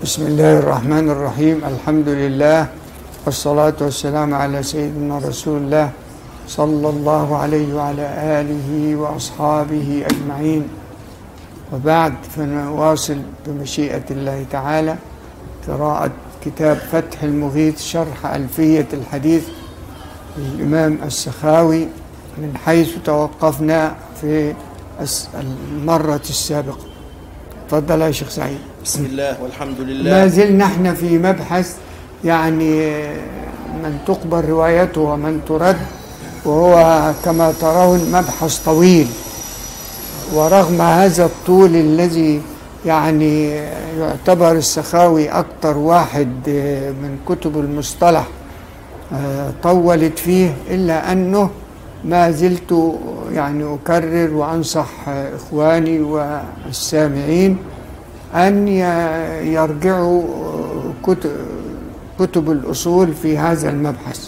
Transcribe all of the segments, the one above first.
بسم الله الرحمن الرحيم الحمد لله والصلاة والسلام على سيدنا رسول الله صلى الله عليه وعلى آله وأصحابه أجمعين وبعد فنواصل بمشيئة الله تعالى قراءة كتاب فتح المغيث شرح ألفية الحديث للإمام السخاوي من حيث توقفنا في المرة السابقة تفضل يا شيخ سعيد بسم الله والحمد ما لله زلنا احنا في مبحث يعني من تقبل روايته ومن ترد وهو كما ترون مبحث طويل ورغم هذا الطول الذي يعني يعتبر السخاوي أكثر واحد من كتب المصطلح طولت فيه إلا أنه ما زلت يعني أكرر وأنصح إخواني والسامعين أن ي- يرجعوا كتب, كتب الأصول في هذا المبحث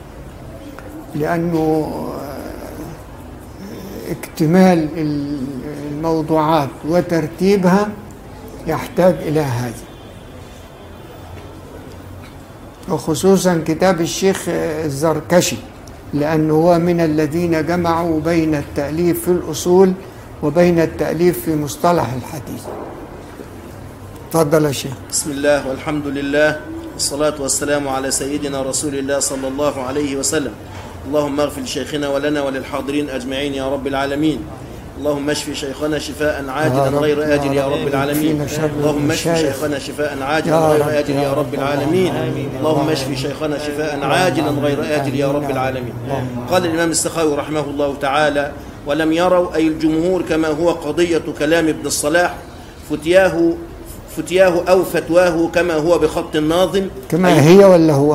لأنه اكتمال الموضوعات وترتيبها يحتاج إلى هذا وخصوصا كتاب الشيخ الزركشي لأنه هو من الذين جمعوا بين التأليف في الأصول وبين التأليف في مصطلح الحديث تفضل يا شيخ بسم الله والحمد لله والصلاة والسلام على سيدنا رسول الله صلى الله عليه وسلم اللهم اغفر لشيخنا ولنا وللحاضرين أجمعين يا رب العالمين اللهم اشف شيخنا شفاء عاجلا رب، غير يا آجل يا رب، رب العالمين اكفينا شر اللهم اشف المشايخ. شيخنا شفاء عاجلا يا غير رب، آجل يا يا رب، رب العالمين اللهم اشف شيخنا شفاء عاجلا غير آجل يا رب العالمين قال الإمام السخاوي رحمه الله تعالى ولم يروا أي الجمهور كما هو قضية كلام ابن الصلاح فتياه فتياه أو فتواه كما هو بخط الناظم كما هي ولا هو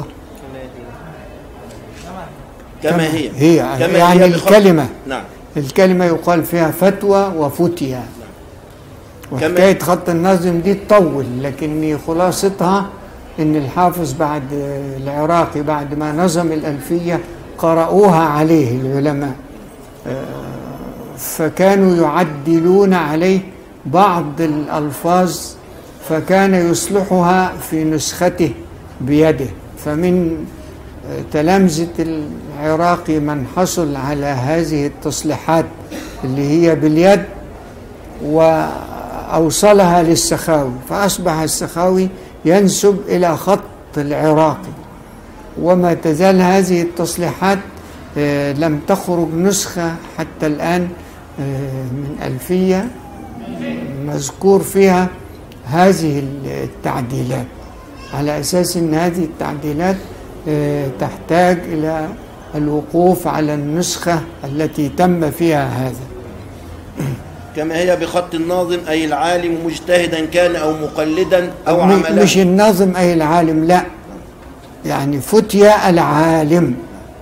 كما هي هي كما يعني هي بخط- الكلمة نعم الكلمة يقال فيها فتوى وفتيا وحكاية خط النظم دي تطول لكن خلاصتها ان الحافظ بعد العراقي بعد ما نظم الألفية قرأوها عليه العلماء آه، فكانوا يعدلون عليه بعض الألفاظ فكان يصلحها في نسخته بيده فمن تلامذة العراقي من حصل على هذه التصليحات اللي هي باليد وأوصلها للسخاوي فأصبح السخاوي ينسب إلى خط العراقي وما تزال هذه التصليحات آه، لم تخرج نسخة حتى الآن آه، من ألفية مذكور فيها هذه التعديلات على أساس أن هذه التعديلات آه، تحتاج إلى الوقوف على النسخة التي تم فيها هذا كما هي بخط الناظم أي العالم مجتهدا كان أو مقلدا أو م- عملا مش الناظم أي العالم لا يعني فتيا العالم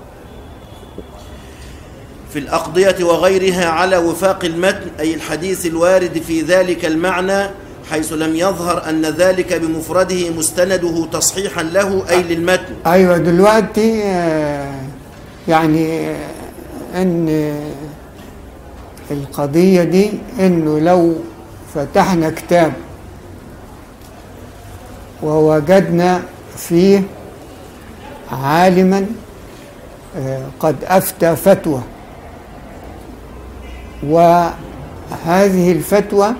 في الأقضية وغيرها على وفاق المتن أي الحديث الوارد في ذلك المعنى حيث لم يظهر أن ذلك بمفرده مستنده تصحيحا له أي للمتن أيوة دلوقتي آه، يعني آه، أن آه، القضية دي أنه لو فتحنا كتاب ووجدنا فيه عالما آه، قد أفتى فتوى وهذه الفتوى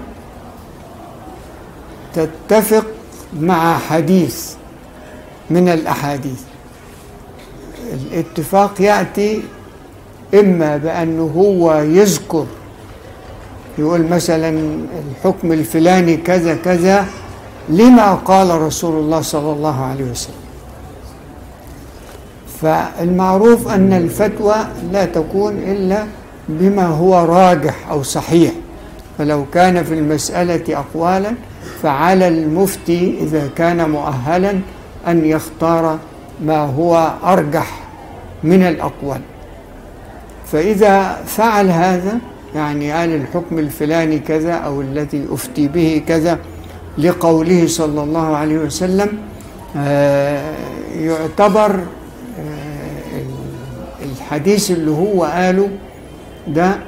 تتفق مع حديث من الأحاديث الاتفاق يأتي إما بأنه هو يذكر يقول مثلا الحكم الفلاني كذا كذا لما قال رسول الله صلى الله عليه وسلم فالمعروف أن الفتوى لا تكون إلا بما هو راجح أو صحيح فلو كان في المسألة أقوالا فعلى المفتي إذا كان مؤهلا أن يختار ما هو أرجح من الأقوال فإذا فعل هذا يعني قال الحكم الفلاني كذا أو الذي أفتي به كذا لقوله صلى الله عليه وسلم آه، يعتبر آه، الحديث اللي هو قاله ده آه،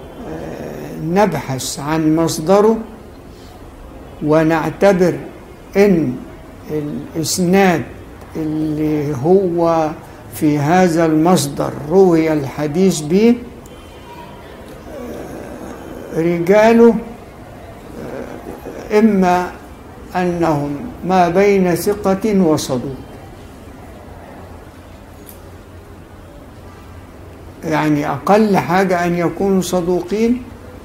نبحث عن مصدره ونعتبر ان الاسناد اللي هو في هذا المصدر روي الحديث به رجاله إما أنهم ما بين ثقة وصدوق يعني أقل حاجة أن يكونوا صدوقين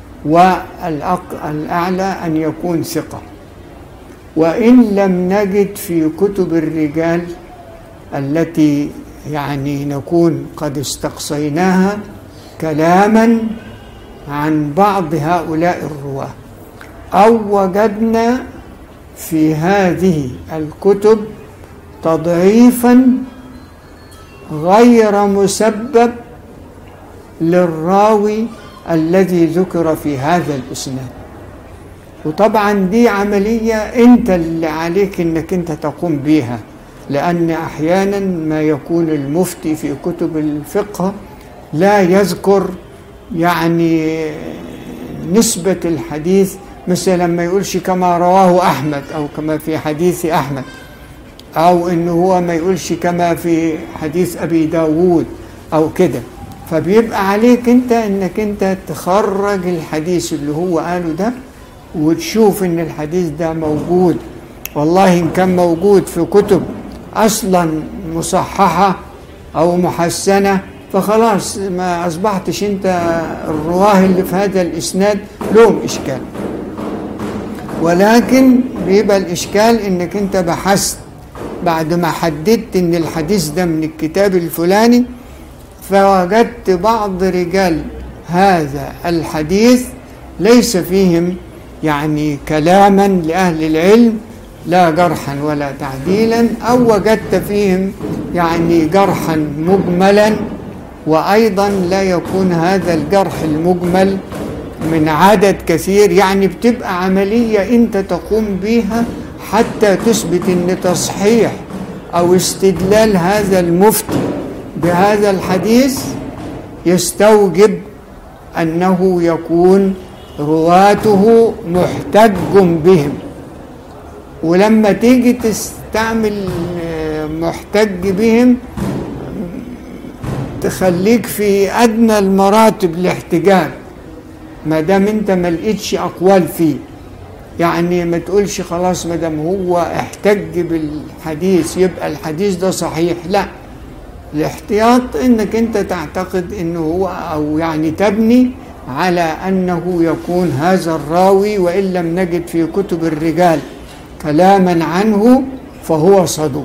والأعلى أن يكون ثقة وإن لم نجد في كتب الرجال التي يعني نكون قد استقصيناها كلاما عن بعض هؤلاء الرواه او وجدنا في هذه الكتب تضعيفا غير مسبب للراوي الذي ذكر في هذا الاسناد وطبعا دي عمليه انت اللي عليك انك انت تقوم بيها لان احيانا ما يكون المفتي في كتب الفقه لا يذكر يعني نسبة الحديث مثلا ما يقولش كما رواه أحمد أو كما في حديث أحمد أو إنه هو ما يقولش كما في حديث أبي داوود أو كده فبيبقى عليك أنت إنك أنت تخرج الحديث اللي هو قاله ده وتشوف إن الحديث ده موجود والله إن كان موجود في كتب أصلا مصححة أو محسنة فخلاص ما أصبحتش أنت الرواه اللي في هذا الإسناد لهم إشكال ولكن بيبقى الإشكال إنك أنت بحثت بعد ما حددت إن الحديث ده من الكتاب الفلاني فوجدت بعض رجال هذا الحديث ليس فيهم يعني كلاما لأهل العلم لا جرحا ولا تعديلا أو وجدت فيهم يعني جرحا مجملا وأيضا لا يكون هذا الجرح المجمل من عدد كثير يعني بتبقى عملية أنت تقوم بها حتى تثبت أن تصحيح أو استدلال هذا المفتي بهذا الحديث يستوجب أنه يكون رواته محتج بهم ولما تيجي تستعمل محتج بهم تخليك في ادنى المراتب الاحتجاج ما دام انت ما لقيتش اقوال فيه يعني ما تقولش خلاص ما دام هو احتج بالحديث يبقى الحديث ده صحيح لا الاحتياط انك انت تعتقد انه هو او يعني تبني على انه يكون هذا الراوي وان لم نجد في كتب الرجال كلاما عنه فهو صدوق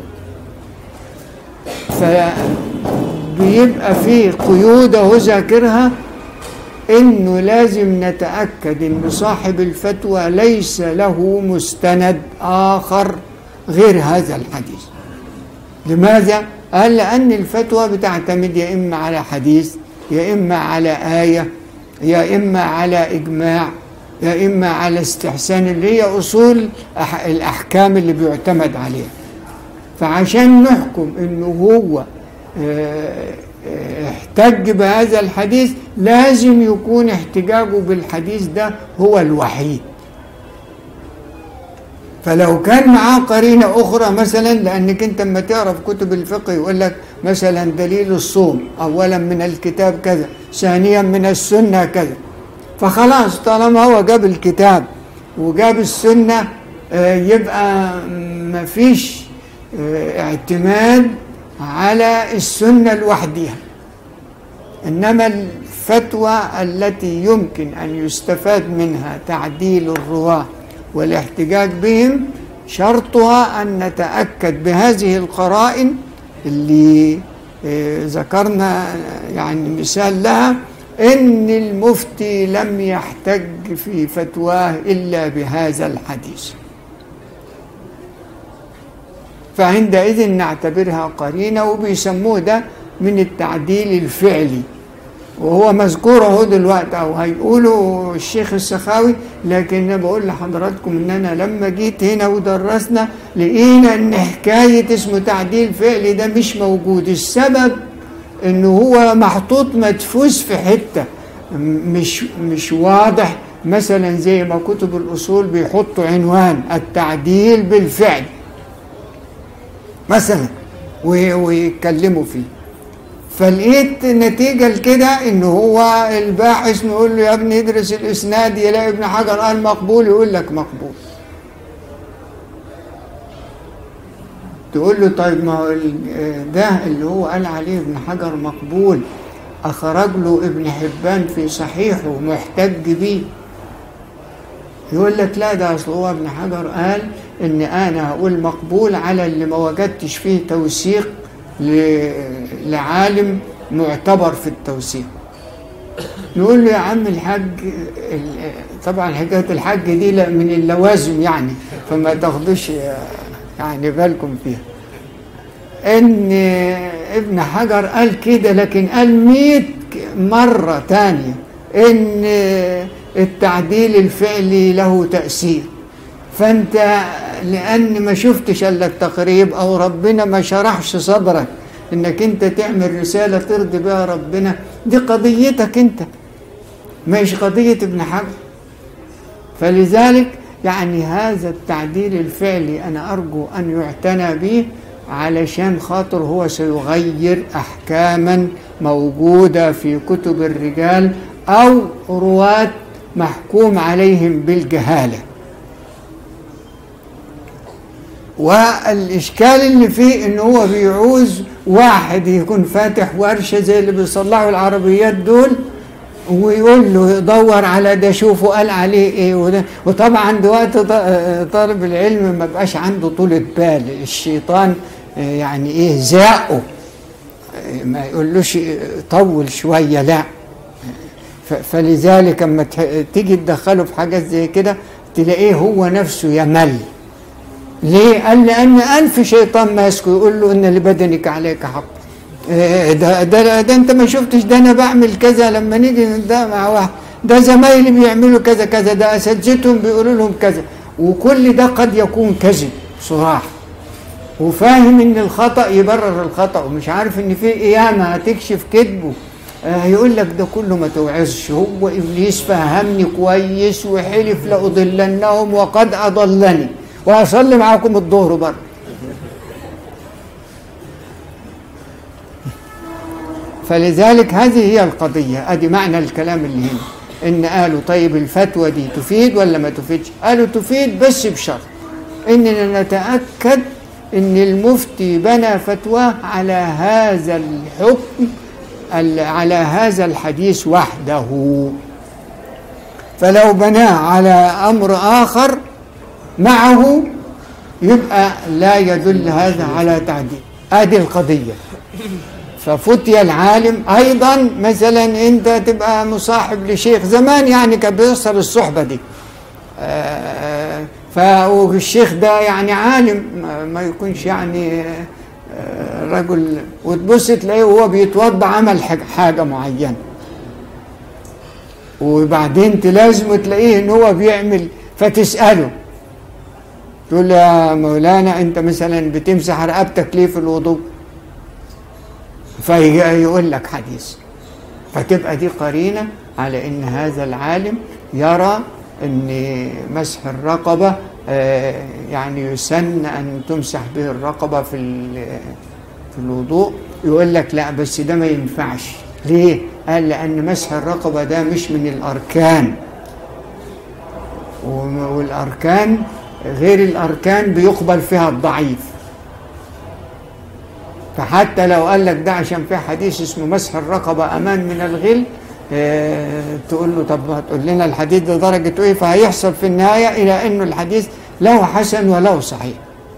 فبيبقى فيه قيود اهو ذاكرها انه لازم نتاكد ان صاحب الفتوى ليس له مستند اخر غير هذا الحديث لماذا قال لان الفتوى بتعتمد يا اما على حديث يا اما على ايه يا اما على اجماع يا اما على استحسان اللي هي اصول الاحكام اللي بيعتمد عليها فعشان نحكم انه هو احتج بهذا الحديث لازم يكون احتجاجه بالحديث ده هو الوحيد فلو كان معاه قرينة أخرى مثلا لأنك أنت لما تعرف كتب الفقه يقول لك مثلا دليل الصوم أولا من الكتاب كذا ثانيا من السنة كذا فخلاص طالما هو جاب الكتاب وجاب السنة يبقى مفيش اعتماد على السنة لوحدها إنما الفتوى التي يمكن أن يستفاد منها تعديل الرواة والاحتجاج بهم شرطها أن نتأكد بهذه القرائن اللي ذكرنا يعني مثال لها إن المفتي لم يحتج في فتواه إلا بهذا الحديث فعندئذ نعتبرها قرينة وبيسموه ده من التعديل الفعلي وهو مذكور اهو دلوقتي او هيقولوا الشيخ السخاوي لكن انا بقول لحضراتكم ان انا لما جيت هنا ودرسنا لقينا ان حكايه اسمه تعديل فعلي ده مش موجود السبب انه هو محطوط مدفوس في حته مش مش واضح مثلا زي ما كتب الأصول بيحطوا عنوان التعديل بالفعل مثلا وي- ويتكلموا فيه فلقيت نتيجة لكده ان هو الباحث نقول له يا ابني ادرس الاسناد يلاقي ابن حجر قال مقبول يقول لك مقبول تقول له طيب ما هو ال- ده اللي هو قال عليه ابن حجر مقبول اخرج له ابن حبان في صحيحه محتج بيه يقول لك لا ده اصل هو ابن حجر قال ان انا هقول مقبول على اللي ما وجدتش فيه توثيق ل- لعالم معتبر في التوثيق نقول له يا عم الحاج ال- طبعا حكايه الحج دي لا- من اللوازم يعني فما تاخدوش يعني بالكم فيها ان ابن حجر قال كده لكن قال مئة مرة تانية ان التعديل الفعلي له تأثير فانت لان ما شفتش الا التقريب او ربنا ما شرحش صدرك انك انت تعمل رسالة ترضي بها ربنا دي قضيتك انت مش قضية ابن حجر فلذلك يعني هذا التعديل الفعلي أنا أرجو أن يعتنى به علشان خاطر هو سيغير أحكاما موجودة في كتب الرجال أو رواة محكوم عليهم بالجهالة والإشكال اللي فيه إن هو بيعوز واحد يكون فاتح ورشة زي اللي بيصلحوا العربيات دول ويقول له يدور على ده شوفه قال عليه ايه وده وطبعا دلوقتي ط- طالب العلم ما بقاش عنده طولة بال الشيطان آه، يعني ايه زاقه آه، ما يقولوش طول شوية لا ف- فلذلك اما ت- تيجي تدخله في حاجات زي كده تلاقيه هو نفسه يمل ليه؟ قال لأن ألف شيطان ماسكه يقول له إن لبدنك عليك حق إيه ده, ده, ده أنت ما شفتش ده أنا بعمل كذا لما نيجي ده مع واحد ده زمايلي بيعملوا كذا كذا ده أساتذتهم بيقولوا لهم كذا وكل ده قد يكون كذب صراحة وفاهم ان الخطأ يبرر الخطأ ومش عارف ان في قيامة هتكشف كذبه آه يقول لك ده كله ما توعظش هو ابليس فهمني كويس وحلف لاضلنهم وقد اضلني وهصلي معاكم الظهر برضه فلذلك هذه هي القضية ادي معنى الكلام اللي هنا ان قالوا طيب الفتوى دي تفيد ولا ما تفيدش قالوا تفيد بس بشرط اننا نتأكد ان المفتي بنى فتواه على هذا الحكم ال- على هذا الحديث وحده فلو بناه على امر اخر معه يبقى لا يدل هذا على تعديل ادي القضيه ففتي العالم ايضا مثلا انت تبقى مصاحب لشيخ زمان يعني كان بيحصل الصحبه دي آه، فالشيخ ده يعني عالم ما- ما يكونش يعني آه، رجل وتبص تلاقيه وهو بيتوضا عمل حاج- حاجه معينه وبعدين تلازمه تلاقيه ان هو بيعمل فتساله تقول له يا مولانا انت مثلا بتمسح رقبتك ليه في الوضوء فيقول لك حديث فتبقى دي قرينه على ان هذا العالم يرى ان مسح الرقبه آه، يعني يسن ان تمسح به الرقبه في ال- في الوضوء يقول لك لا بس ده ما ينفعش ليه؟ قال لان مسح الرقبه ده مش من الاركان وم- والاركان غير الاركان بيقبل فيها الضعيف فحتى لو قال لك ده عشان في حديث اسمه مسح الرقبة أمان من الغل اه تقول له طب ما تقول لنا الحديث ده درجته ايه فهيحصل في النهاية إلى أنه الحديث له حسن وله صحيح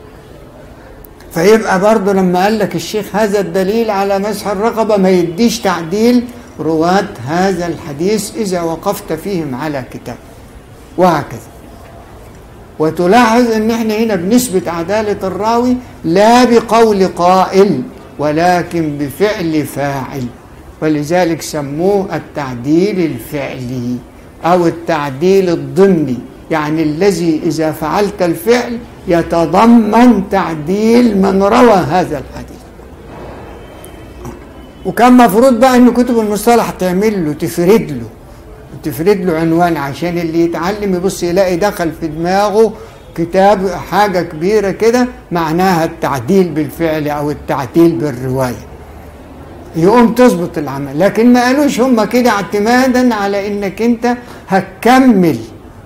فيبقى برضه لما قال لك الشيخ هذا الدليل على مسح الرقبة ما يديش تعديل رواة هذا الحديث إذا وقفت فيهم على كتاب وهكذا وتلاحظ ان احنا هنا بنثبت عدالة الراوي لا بقول قائل ولكن بفعل فاعل ولذلك سموه التعديل الفعلي او التعديل الضمني يعني الذي اذا فعلت الفعل يتضمن تعديل من روى هذا الحديث وكان مفروض بقى ان كتب المصطلح تعمل له تفرد له وتفرد له عنوان عشان اللي يتعلم يبص يلاقي دخل في دماغه كتاب حاجة كبيرة كده معناها التعديل بالفعل أو التعديل بالرواية يقوم تظبط العمل لكن ما قالوش هم كده اعتمادا على انك انت هتكمل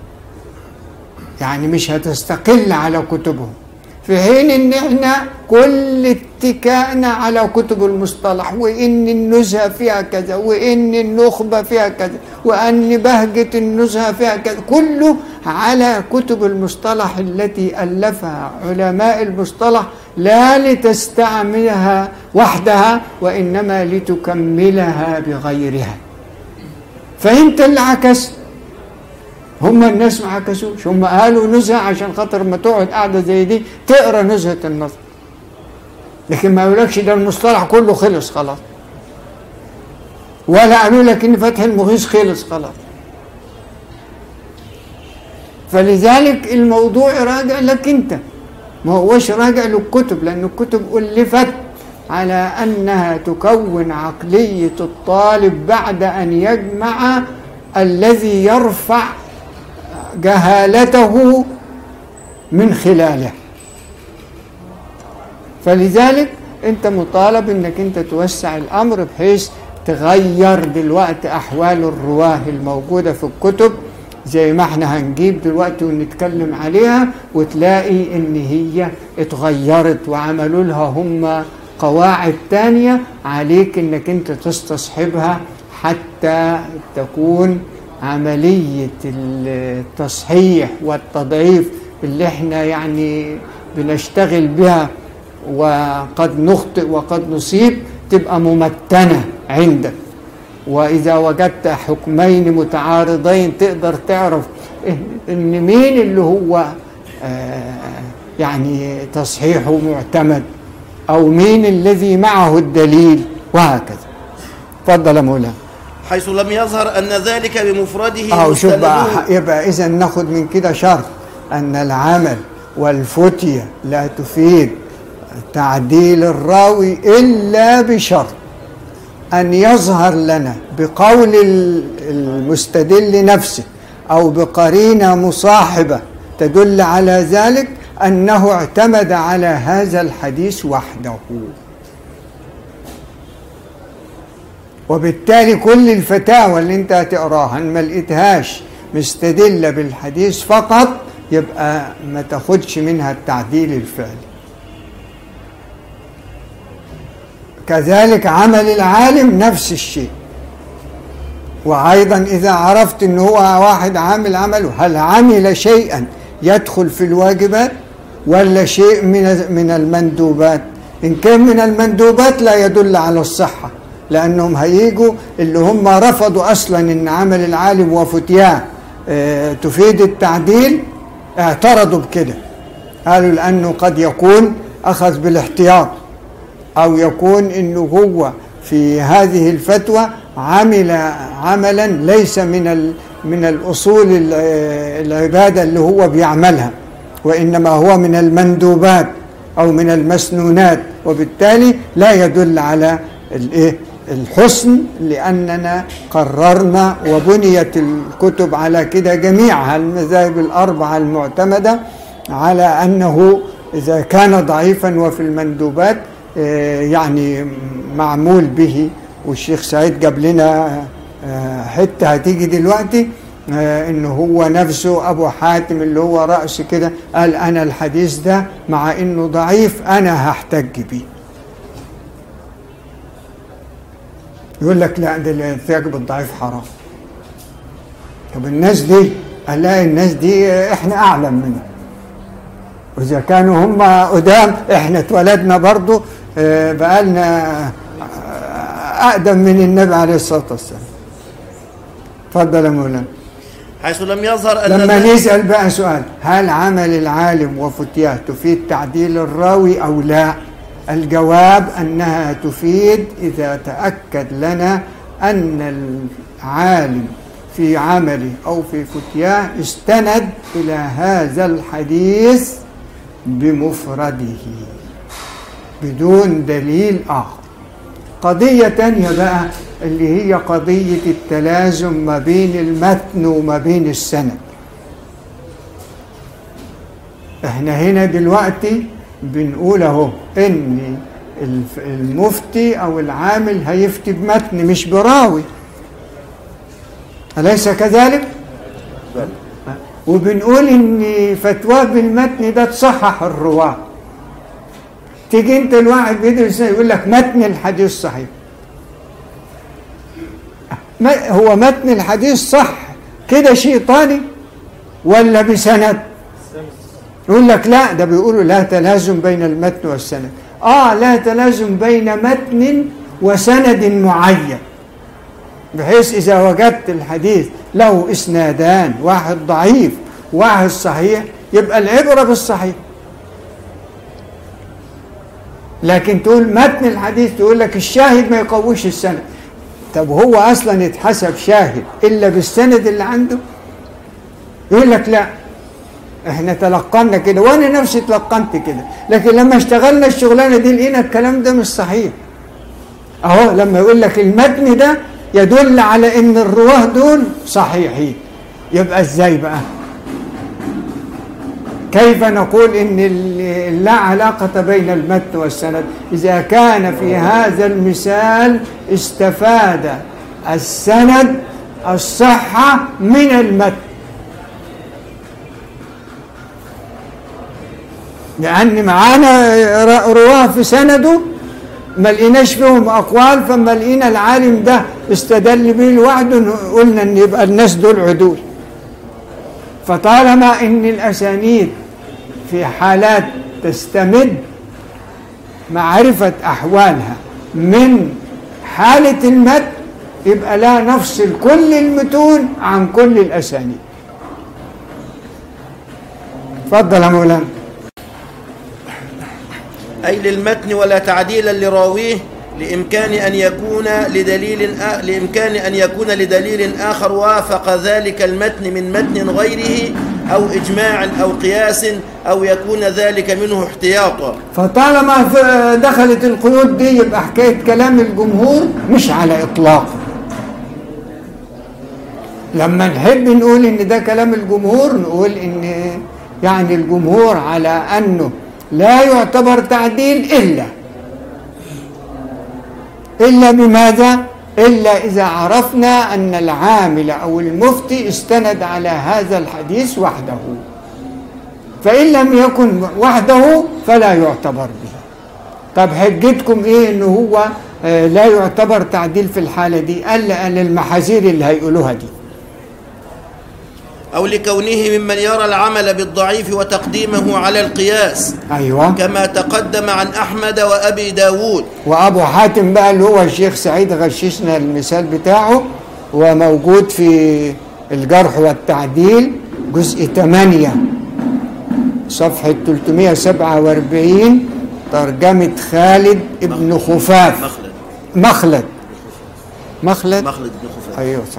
يعني مش هتستقل على كتبهم في حين ان احنا كل اتكائنا على كتب المصطلح وان النزهه فيها كذا وان النخبه فيها كذا وان بهجه النزهه فيها كذا كله على كتب المصطلح التي الفها علماء المصطلح لا لتستعملها وحدها وانما لتكملها بغيرها فانت اللي عكست هم الناس ما عكسوش هم قالوا نزهه عشان خاطر ما تقعد قاعده زي دي تقرا نزهه النظر لكن ما يقولكش ده المصطلح كله خلص خلاص ولا قالوا لك ان فتح المغيث خلص خلاص فلذلك الموضوع راجع لك انت ما هوش راجع للكتب لان الكتب الفت على انها تكون عقليه الطالب بعد ان يجمع الذي يرفع جهالته من خلاله فلذلك انت مطالب انك انت توسع الامر بحيث تغير دلوقتي احوال الرواه الموجوده في الكتب زي ما احنا هنجيب دلوقتي ونتكلم عليها وتلاقي ان هي اتغيرت وعملوا لها هم قواعد تانية عليك انك انت تستصحبها حتى تكون عملية التصحيح والتضعيف اللي احنا يعني بنشتغل بها وقد نخطئ وقد نصيب تبقى ممتنة عندك وإذا وجدت حكمين متعارضين تقدر تعرف إن مين اللي هو يعني تصحيحه معتمد أو مين الذي معه الدليل وهكذا تفضل يا مولانا حيث لم يظهر أن ذلك بمفرده أو شوف بقى مستند يبقى إذا ناخد من كده شرط أن العمل والفتية لا تفيد تعديل الراوي إلا بشرط أن يظهر لنا بقول ال- المستدل نفسه أو بقرينة مصاحبة تدل على ذلك أنه اعتمد على هذا الحديث وحده وبالتالي كل الفتاوى اللي انت هتقراها إن ما لقيتهاش مستدلة بالحديث فقط يبقى ما تاخدش منها التعديل الفعلي كذلك عمل العالم نفس الشيء وأيضا إذا عرفت أنه هو واحد عامل عمله هل عمل شيئا يدخل في الواجبات ولا شيء من من المندوبات إن كان من المندوبات لا يدل على الصحة لأنهم هيجوا اللي هم رفضوا أصلا أن عمل العالم وفتياه آه، تفيد التعديل اعترضوا بكده قالوا لأنه قد يكون أخذ بالاحتياط أو يكون أنه هو في هذه الفتوى عمل عملا ليس من ال من الأصول ال- العبادة اللي هو بيعملها وإنما هو من المندوبات أو من المسنونات وبالتالي لا يدل على الإيه الحسن لأننا قررنا وبنيت الكتب على كده جميعها المذاهب الأربعة المعتمدة على أنه إذا كان ضعيفا وفي المندوبات آه، يعني معمول به والشيخ سعيد جاب لنا آه، حتة هتيجي دلوقتي آه، انه هو نفسه ابو حاتم اللي هو رأس كده قال انا الحديث ده مع انه ضعيف انا هحتج بيه يقول لك لا ده الاحتجاج بالضعيف حرام طب الناس دي الاقي الناس دي احنا اعلم منهم واذا كانوا هم قدام احنا اتولدنا برضو آه، بقالنا آه، اقدم من النبي عليه الصلاه والسلام اتفضل يا مولانا حيث لم يظهر أن لما ذلك نسال بقى سؤال هل عمل العالم وفتياه تفيد تعديل الراوي او لا الجواب انها تفيد اذا تاكد لنا ان العالم في عمله او في فتياه استند الى هذا الحديث بمفرده بدون دليل اخر قضيه تانية بقى اللي هي قضية التلازم ما بين المتن وما بين السند احنا هنا دلوقتي بنقول اهو ان الف- المفتي او العامل هيفتي بمتن مش براوي أليس كذلك؟ وبنقول ان فتواه بالمتن ده تصحح الرواه تيجي انت الواحد بيدرس يقول لك متن الحديث صحيح ما- هو متن الحديث صح كده شيء طاري ولا بسند يقول لك لا ده بيقولوا لا تلازم بين المتن والسند اه لا تلازم بين متن وسند معين بحيث إذا وجدت الحديث له إسنادان واحد ضعيف واحد صحيح يبقى العبرة بالصحيح لكن تقول متن الحديث تقول لك الشاهد ما يقويش السند طب هو أصلا يتحسب شاهد إلا بالسند اللي عنده يقول لك لا احنا تلقنا كده وانا نفسي تلقنت كده لكن لما اشتغلنا الشغلانه دي لقينا الكلام ده مش صحيح اهو لما يقول لك المتن ده يدل على ان الرواه دول صحيحين يبقى ازاي بقى كيف نقول ان ال- لا علاقة بين المتن والسند اذا كان في هذا المثال استفاد السند الصحة من المتن لأن معانا ر- رواه في سنده ما لقيناش فيهم أقوال فما لقينا العالم ده استدل به لوحده قلنا إن يبقى الناس دول عدول فطالما إن الأسانيد في حالات تستمد معرفة أحوالها من حالة المد يبقى لا نفصل كل المتون عن كل الأسانيد تفضل يا مولانا أي للمتن ولا تعديلا لراويه لإمكان أن يكون لدليل آ... لإمكان أن يكون لدليل آخر وافق ذلك المتن من متن غيره أو إجماع أو قياس أو يكون ذلك منه احتياطا فطالما ف- دخلت القيود دي يبقى حكاية كلام الجمهور مش على إطلاق لما نحب نقول إن ده كلام الجمهور نقول إن يعني الجمهور على أنه لا يعتبر تعديل إلا إلا بماذا؟ إلا إذا عرفنا أن العامل أو المفتي استند على هذا الحديث وحده فإن لم يكن وحده فلا يعتبر به طب حجتكم ايه انه هو آه، لا يعتبر تعديل في الحالة دي قال قال المحاذير اللي هيقولوها دي أو لكونه ممن يرى العمل بالضعيف وتقديمه على القياس ايوه كما تقدم عن أحمد وأبي داود وابو حاتم بقى اللي هو الشيخ سعيد غششنا المثال بتاعه وموجود في الجرح والتعديل جزء 8 صفحة 347 ترجمة خالد ابن خفاف مخلد مخلد مخلد مخلد بن خفاف ايوه صح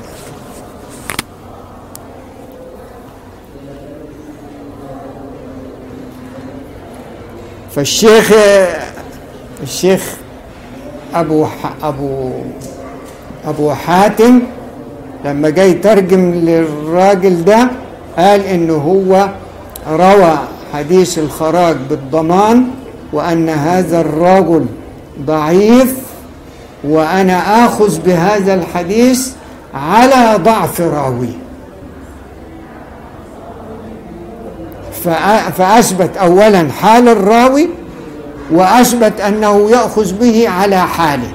فالشيخ الشيخ ابو ح- ابو ابو حاتم لما جاي يترجم للراجل ده قال انه هو روى حديث الخراج بالضمان وان هذا الرجل ضعيف وأنا آخذ بهذا الحديث على ضعف راوي فأ- فأثبت أولا حال الراوي وأثبت أنه يأخذ به على حاله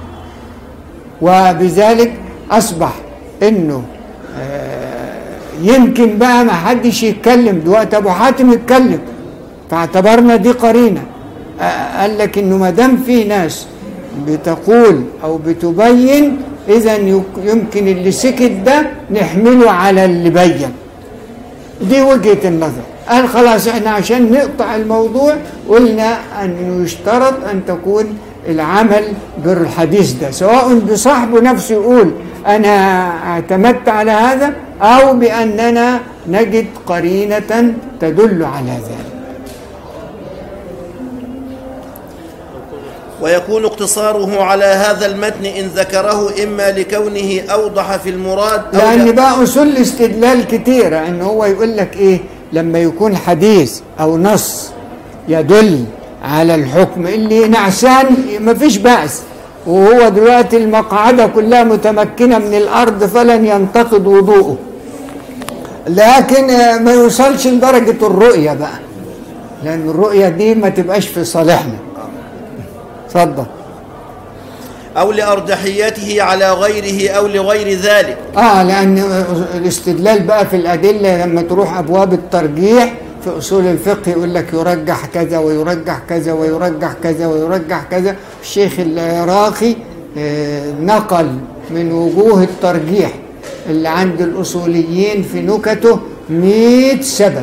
وبذلك أصبح أنه آه، يمكن بقى ما حدش يتكلم دلوقتي أبو حاتم يتكلم فاعتبرنا دي قرينة آه، قال لك إنه ما دام في ناس بتقول أو بتبين إذا يمكن اللي سكت ده نحمله على اللي بين دي وجهة النظر قال خلاص احنا عشان نقطع الموضوع قلنا أن يشترط أن تكون العمل بالحديث ده سواء بصاحبه نفسه يقول أنا اعتمدت على هذا أو بأننا نجد قرينة تدل على ذلك ويكون اقتصاره على هذا المتن إن ذكره إما لكونه أوضح في المراد أو لأن لا- بقى أصول الاستدلال كتيرة إن هو يقول لك إيه لما يكون حديث أو نص يدل على الحكم اللي نعسان مفيش بأس وهو دلوقتي المقعدة كلها متمكنة من الأرض فلن ينتقد وضوءه لكن آه، ما يوصلش لدرجة الرؤية بقى لأن الرؤية دي ما تبقاش في صالحنا اتفضل أو لأرجحيته على غيره أو لغير ذلك اه لان الاستدلال بقى في الادله لما تروح ابواب الترجيح في اصول الفقه يقول لك يرجح كذا ويرجح كذا ويرجح كذا ويرجح كذا الشيخ العراقي آه، نقل من وجوه الترجيح اللي عند الاصوليين في نكته 100 سبب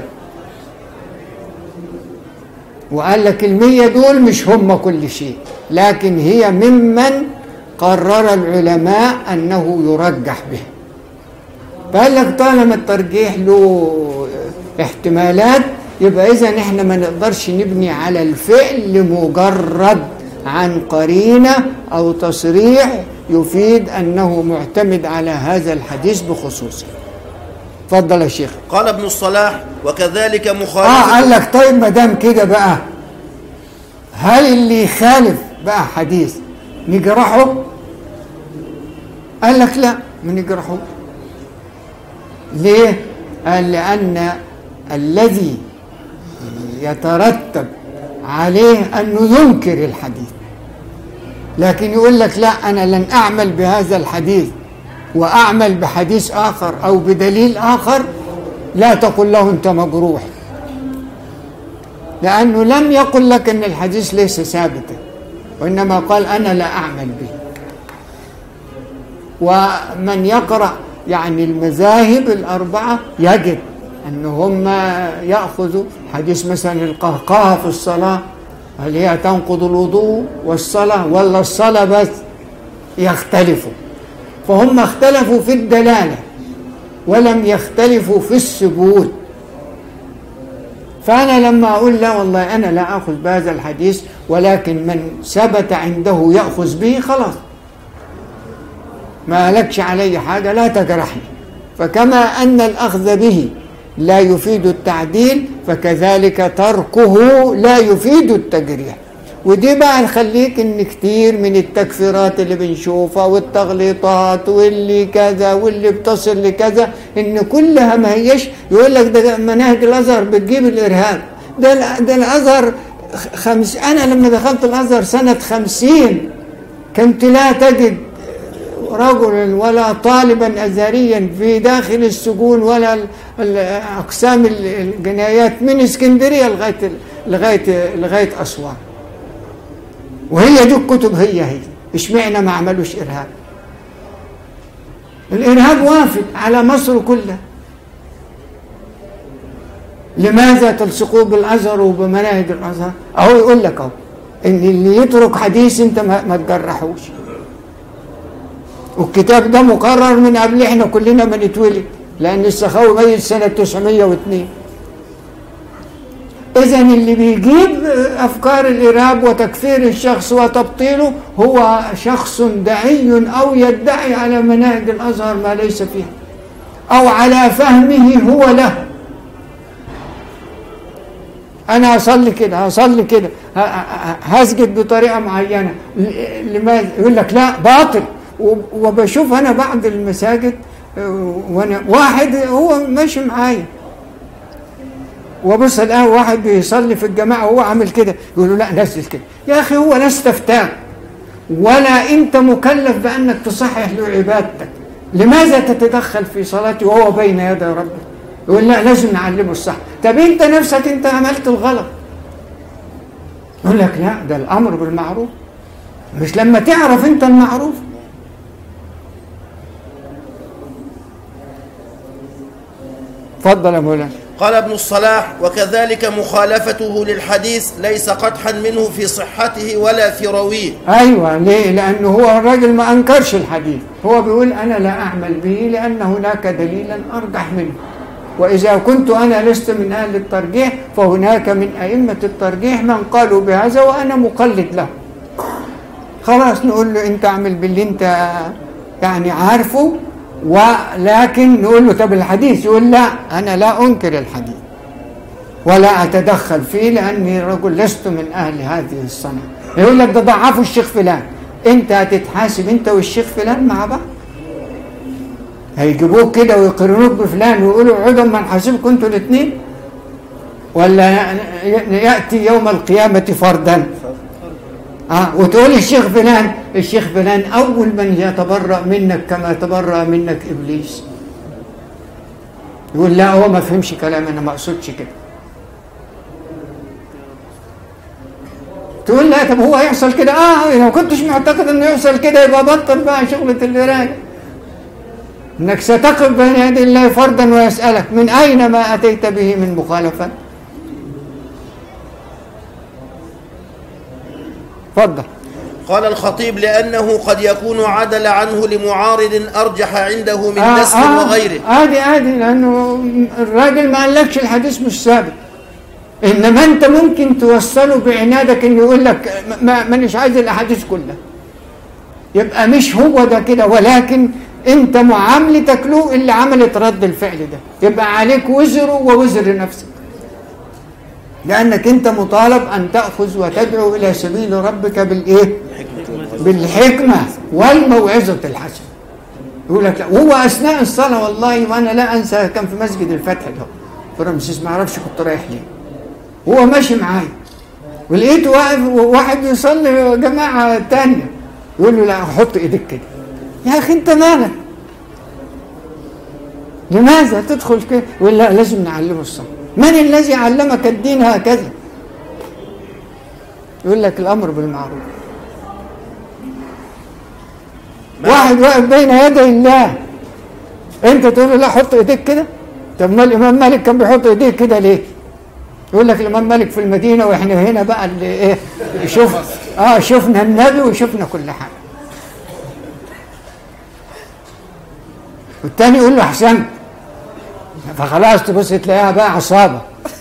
وقال لك المية دول مش هم كل شيء لكن هي ممن قرر العلماء أنه يرجح به فقال لك طالما الترجيح له احتمالات يبقى إذا إحنا ما نقدرش نبني على الفعل مجرد عن قرينة أو تصريح يفيد أنه معتمد على هذا الحديث بخصوصه اتفضل يا شيخ قال ابن الصلاح وكذلك اه مخالفة قال لك طيب ما دام كده بقى هل اللي يخالف بقى حديث نجرحه؟ قال لك لا ما نجرحه ليه؟ قال لأن الذي يترتب عليه أنه ينكر الحديث لكن يقول لك لا أنا لن أعمل بهذا الحديث وأعمل بحديث آخر أو بدليل آخر لا تقل له أنت مجروح لأنه لم يقل لك أن الحديث ليس ثابتا وإنما قال أنا لا أعمل به ومن يقرأ يعني المذاهب الأربعة يجد أن هم يأخذوا حديث مثلا القهقهة في الصلاة هل هي تنقض الوضوء والصلاة ولا الصلاة بس يختلفوا فهم اختلفوا في الدلالة ولم يختلفوا في الثبوت فأنا لما أقول لا والله أنا لا أخذ بهذا الحديث ولكن من ثبت عنده يأخذ به خلاص ما لكش علي حاجة لا تجرحني فكما أن الأخذ به لا يفيد التعديل فكذلك تركه لا يفيد التجريح ودي بقى نخليك ان كتير من التكفيرات اللي بنشوفها والتغليطات واللي كذا واللي بتصل لكذا ان كلها ما هيش يقول لك ده مناهج الازهر بتجيب الارهاب ده ال- ده الازهر خمس انا لما دخلت الازهر سنه خمسين كنت لا تجد رجلا ولا طالبا ازهريا في داخل السجون ولا ال- ال- اقسام ال- الجنايات من اسكندريه لغايه لغايه لغايه اسوان وهي دي الكتب هي هي اشمعنى ما عملوش ارهاب الارهاب وافد على مصر كلها لماذا تلصقوه بالازهر وبمناهج الازهر اهو يقول لك اهو ان اللي يترك حديث انت ما, ما تجرحوش والكتاب ده مقرر من قبل احنا كلنا ما نتولد لان السخاوي ميت سنه 902 إذا اللي بيجيب أفكار الإرهاب وتكفير الشخص وتبطيله هو شخص دعي أو يدعي على مناهج الأزهر ما ليس فيها أو على فهمه هو له أنا أصلي كده هصلي كده ه- ه- هسجد بطريقة معينة ل- لماذا؟ يقول لك لا باطل و- وبشوف أنا بعض المساجد آه، وأنا واحد هو ماشي معايا وبص الآن واحد بيصلي في الجماعة وهو عامل كده يقول له لا نزل كده يا أخي هو لا استفتاك ولا أنت مكلف بأنك تصحح له عبادتك لماذا تتدخل في صلاتي وهو بين يدي ربه يقول لا لازم نعلمه الصح طب أنت نفسك أنت عملت الغلط يقول لك لا ده الأمر بالمعروف مش لما تعرف أنت المعروف اتفضل يا مولانا قال ابن الصلاح وكذلك مخالفته للحديث ليس قدحا منه في صحته ولا في رويه ايوه ليه؟ لانه هو الراجل ما انكرش الحديث، هو بيقول انا لا اعمل به لان هناك دليلا ارجح منه. واذا كنت انا لست من اهل الترجيح فهناك من ائمه الترجيح من قالوا بهذا وانا مقلد له. خلاص نقول له انت اعمل باللي انت يعني عارفه ولكن نقول له طب الحديث يقول لا انا لا انكر الحديث ولا اتدخل فيه لاني رجل لست من اهل هذه الصنعه يقول لك ده ضعفوا الشيخ فلان انت هتتحاسب انت والشيخ فلان مع بعض هيجيبوك كده ويقارنوك بفلان ويقولوا اقعدوا اما نحاسبكم انتوا الاثنين ولا ياتي يوم القيامه فردا اه وتقول الشيخ فلان الشيخ فلان اول من يتبرأ منك كما تبرأ منك ابليس يقول لا هو ما فهمش كلامي انا ما اقصدش كده تقول لا طب هو هيحصل كده اه لو كنتش معتقد انه يحصل كده يبقى بطل بقى شغلة القرايه انك ستقف بين يدي الله فردا ويسألك من اين ما اتيت به من مخالفه تفضل قال الخطيب لأنه قد يكون عدل عنه لمعارض أرجح عنده من آه، نسل آه، وغيره عادي عادي لانه الراجل ما قالكش الحديث مش ثابت انما انت ممكن توصله بعنادك انه يقول لك ما مانيش عايز الاحاديث كلها يبقى مش هو ده كده ولكن انت معاملتك له اللي عملت رد الفعل ده يبقى عليك وزره ووزر نفسك لانك انت مطالب ان تاخذ وتدعو الى سبيل ربك بالايه بالحكمه والموعظه الحسنه يقول لك لا وهو اثناء الصلاه والله وانا لا انسى كان في مسجد الفتح ده في رمسيس ما اعرفش كنت رايح ليه هو ماشي معايا ولقيته واقف واحد يصلي جماعه تانية يقول له لا حط ايدك كده يا اخي انت مالك لماذا تدخل كده يقول لا لازم نعلمه الصلاه من الذي علمك الدين هكذا يقول لك الامر بالمعروف واحد واقف بين يدي الله انت تقول له لا حط ايديك كده طب ما الامام مالك كان بيحط ايديه كده ليه يقول لك الامام مالك في المدينه واحنا هنا بقى اللي ايه شوف اه شفنا النبي وشفنا كل حاجه والتاني يقول له احسنت فخلاص تبص تلاقيها بقى عصابه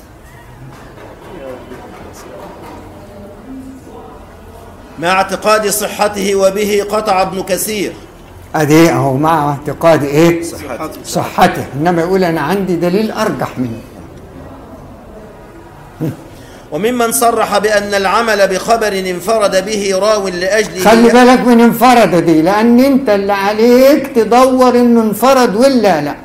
مع اعتقاد صحته وبه قطع ابن كثير ادي اهو مع اعتقاد ايه صحته صحته انما يقول انا عندي دليل ارجح منه وممن صرح بأن العمل بخبر انفرد به راو لأجله خلي بالك من انفرد دي لان انت اللي عليك تدور انه انفرد ولا لا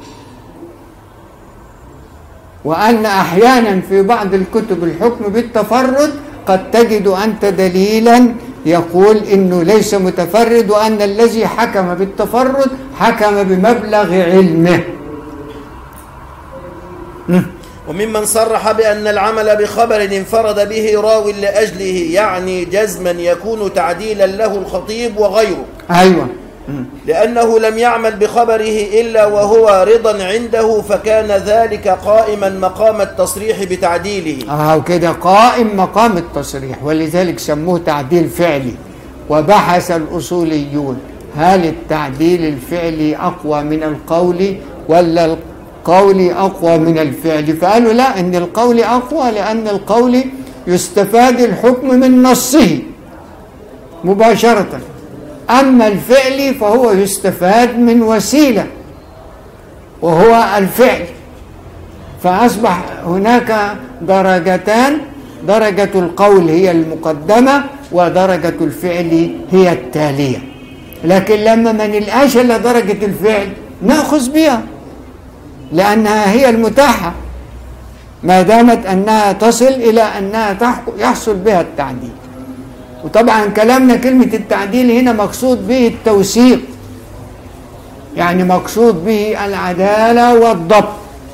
وان احيانا في بعض الكتب الحكم بالتفرد قد تجد انت دليلا يقول انه ليس متفرد وان الذي حكم بالتفرد حكم بمبلغ علمه وممن صرح بأن العمل بخبر انفرد به راو لأجله يعني جزما يكون تعديلا له الخطيب وغيره ايوه لأنه لم يعمل بخبره إلا وهو رضا عنده فكان ذلك قائما مقام التصريح بتعديله اه وكده قائم مقام التصريح ولذلك سموه تعديل فعلي وبحث الاصوليون هل التعديل الفعلي اقوى من القول ولا القول اقوى من الفعل فقالوا لا ان القول اقوى لان القول يستفاد الحكم من نصه مباشره اما الفعل فهو يستفاد من وسيله وهو الفعل فأصبح هناك درجتان درجة القول هي المقدمة ودرجة الفعل هي التالية لكن لما ما نلقاش إلا درجة الفعل نأخذ بها لأنها هي المتاحة ما دامت أنها تصل إلى أنها تحك- يحصل بها التعديل وطبعا كلامنا كلمة التعديل هنا مقصود به التوثيق يعني مقصود به العدالة والضبط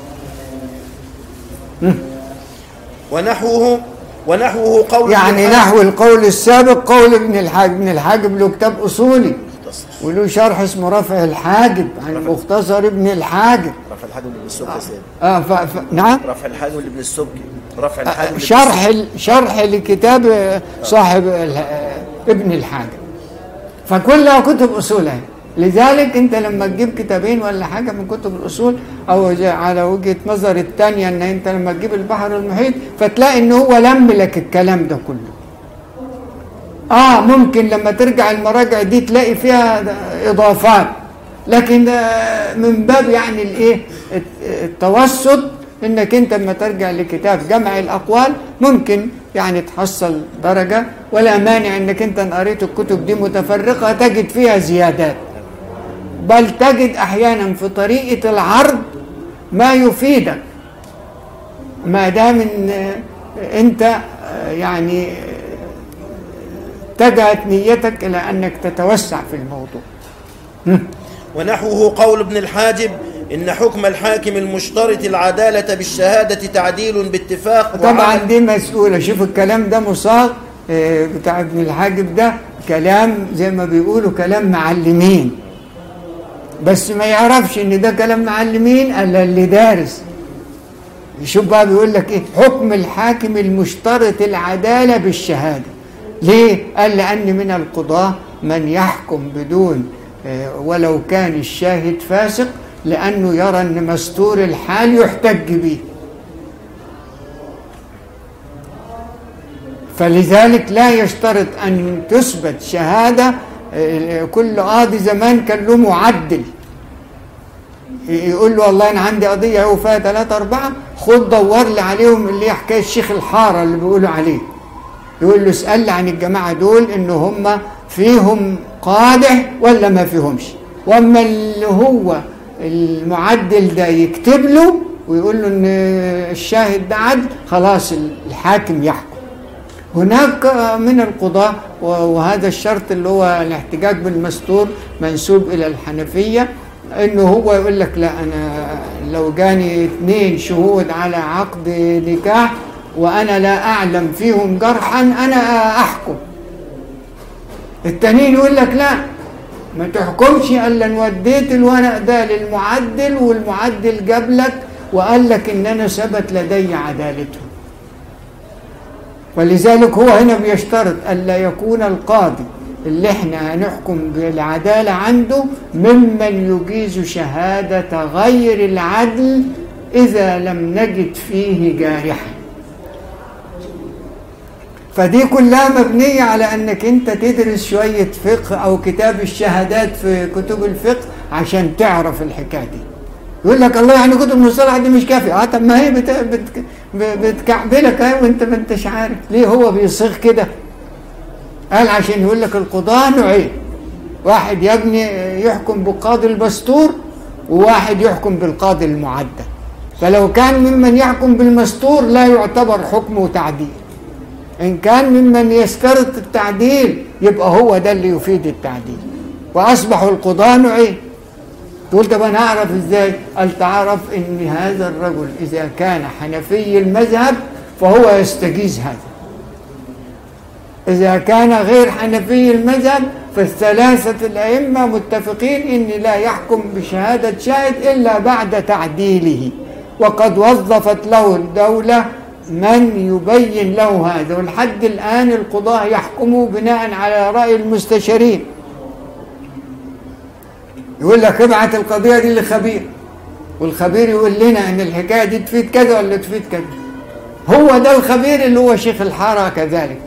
ونحوه ونحوه قول يعني ابن حزم- نحو القول السابق قول ابن الحاجب ابن الحاجب له كتاب اصولي وله شرح اسمه رفع الحاجب عن مختصر ابن الحاجب رفع الحاجب لابن السبكي يا سيدي آه ف... ف... نعم رفع الحاجب لابن السبكي رفع الحاجب آه، لابن شرح ال... شرح لكتاب آه، صاحب ال... آه، ابن الحاجب فكلها كتب اصول اهي لذلك انت لما تجيب كتابين ولا حاجه من كتب الاصول او جا- على وجهه نظر الثانيه ان انت لما تجيب البحر المحيط فتلاقي ان هو لم لك الكلام ده كله اه ممكن لما ترجع المراجع دي تلاقي فيها اضافات لكن آه، من باب يعني الايه الت- التوسط انك انت لما ترجع لكتاب جمع الاقوال ممكن يعني تحصل درجه ولا مانع انك انت ان قريت الكتب دي متفرقه تجد فيها زيادات بل تجد احيانا في طريقه العرض ما يفيدك ما دام ان آه، انت آه، يعني آه، اتجهت نيتك الى انك تتوسع في الموضوع ونحوه قول ابن الحاجب إن حكم الحاكم المشترط العدالة بالشهادة تعديل باتفاق طبعا وعمل- دي مسؤولة شوف الكلام ده مصاغ آه، بتاع ابن الحاجب ده كلام زي ما بيقولوا كلام معلمين بس ما يعرفش ان ده كلام معلمين الا اللي دارس شوف بقى بيقول لك ايه حكم الحاكم المشترط العدالة بالشهادة ليه؟ قال لأن من القضاة من يحكم بدون آه، ولو كان الشاهد فاسق لأنه يرى أن مستور الحال يحتج به فلذلك لا يشترط أن تثبت شهادة آه، كل قاضي زمان كان له معدل يقول له والله انا عندي قضيه اهو فيها ثلاثة أربعة خد دور لي عليهم اللي هي حكايه الشيخ الحاره اللي بيقولوا عليه يقول له اسال لي عن الجماعه دول ان هم فيهم قادح ولا ما فيهمش واما اللي هو المعدل ده يكتب له ويقول له ان الشاهد ده عدل خلاص الحاكم يحكم هناك من القضاة وهذا الشرط اللي هو الاحتجاج بالمستور منسوب إلى الحنفية انه هو يقول لك لا انا لو جاني اثنين شهود على عقد نكاح وانا لا اعلم فيهم جرحا انا احكم التانيين يقول لك لا ما تحكمش الا ان وديت الورق ده للمعدل والمعدل جاب لك وقال لك ان انا ثبت لدي عدالتهم ولذلك هو هنا بيشترط الا يكون القاضي اللي احنا هنحكم بالعدالة عنده ممن يجيز شهادة غير العدل إذا لم نجد فيه جارحا فدي كلها مبنية على أنك أنت تدرس شوية فقه أو كتاب الشهادات في كتب الفقه عشان تعرف الحكاية دي يقول لك الله يعني كتب المصطلح دي مش كافية اه طب ما هي بت... بت... بتكعبلك اهي وانت ما انتش عارف ليه هو بيصيغ كده قال عشان يقول لك القضاة نوعين واحد يبني يحكم بالقاضي المستور وواحد يحكم بالقاضي المعدل فلو كان ممن يحكم بالمستور لا يعتبر حكمه تعديل إن كان ممن يشترط التعديل يبقى هو ده اللي يفيد التعديل وأصبحوا القضاة نوعين تقول طب أنا أعرف إزاي؟ قال تعرف إن هذا الرجل إذا كان حنفي المذهب فهو يستجيز هذا إذا كان غير حنفي المذهب فالثلاثة الأئمة متفقين إن لا يحكم بشهادة شاهد إلا بعد تعديله وقد وظفت له الدولة من يبين له هذا ولحد الآن القضاة يحكموا بناء على رأي المستشارين يقول لك ابعت القضية دي لخبير والخبير يقول لنا ان الحكاية دي تفيد كذا ولا تفيد كذا هو ده الخبير اللي هو شيخ الحارة كذلك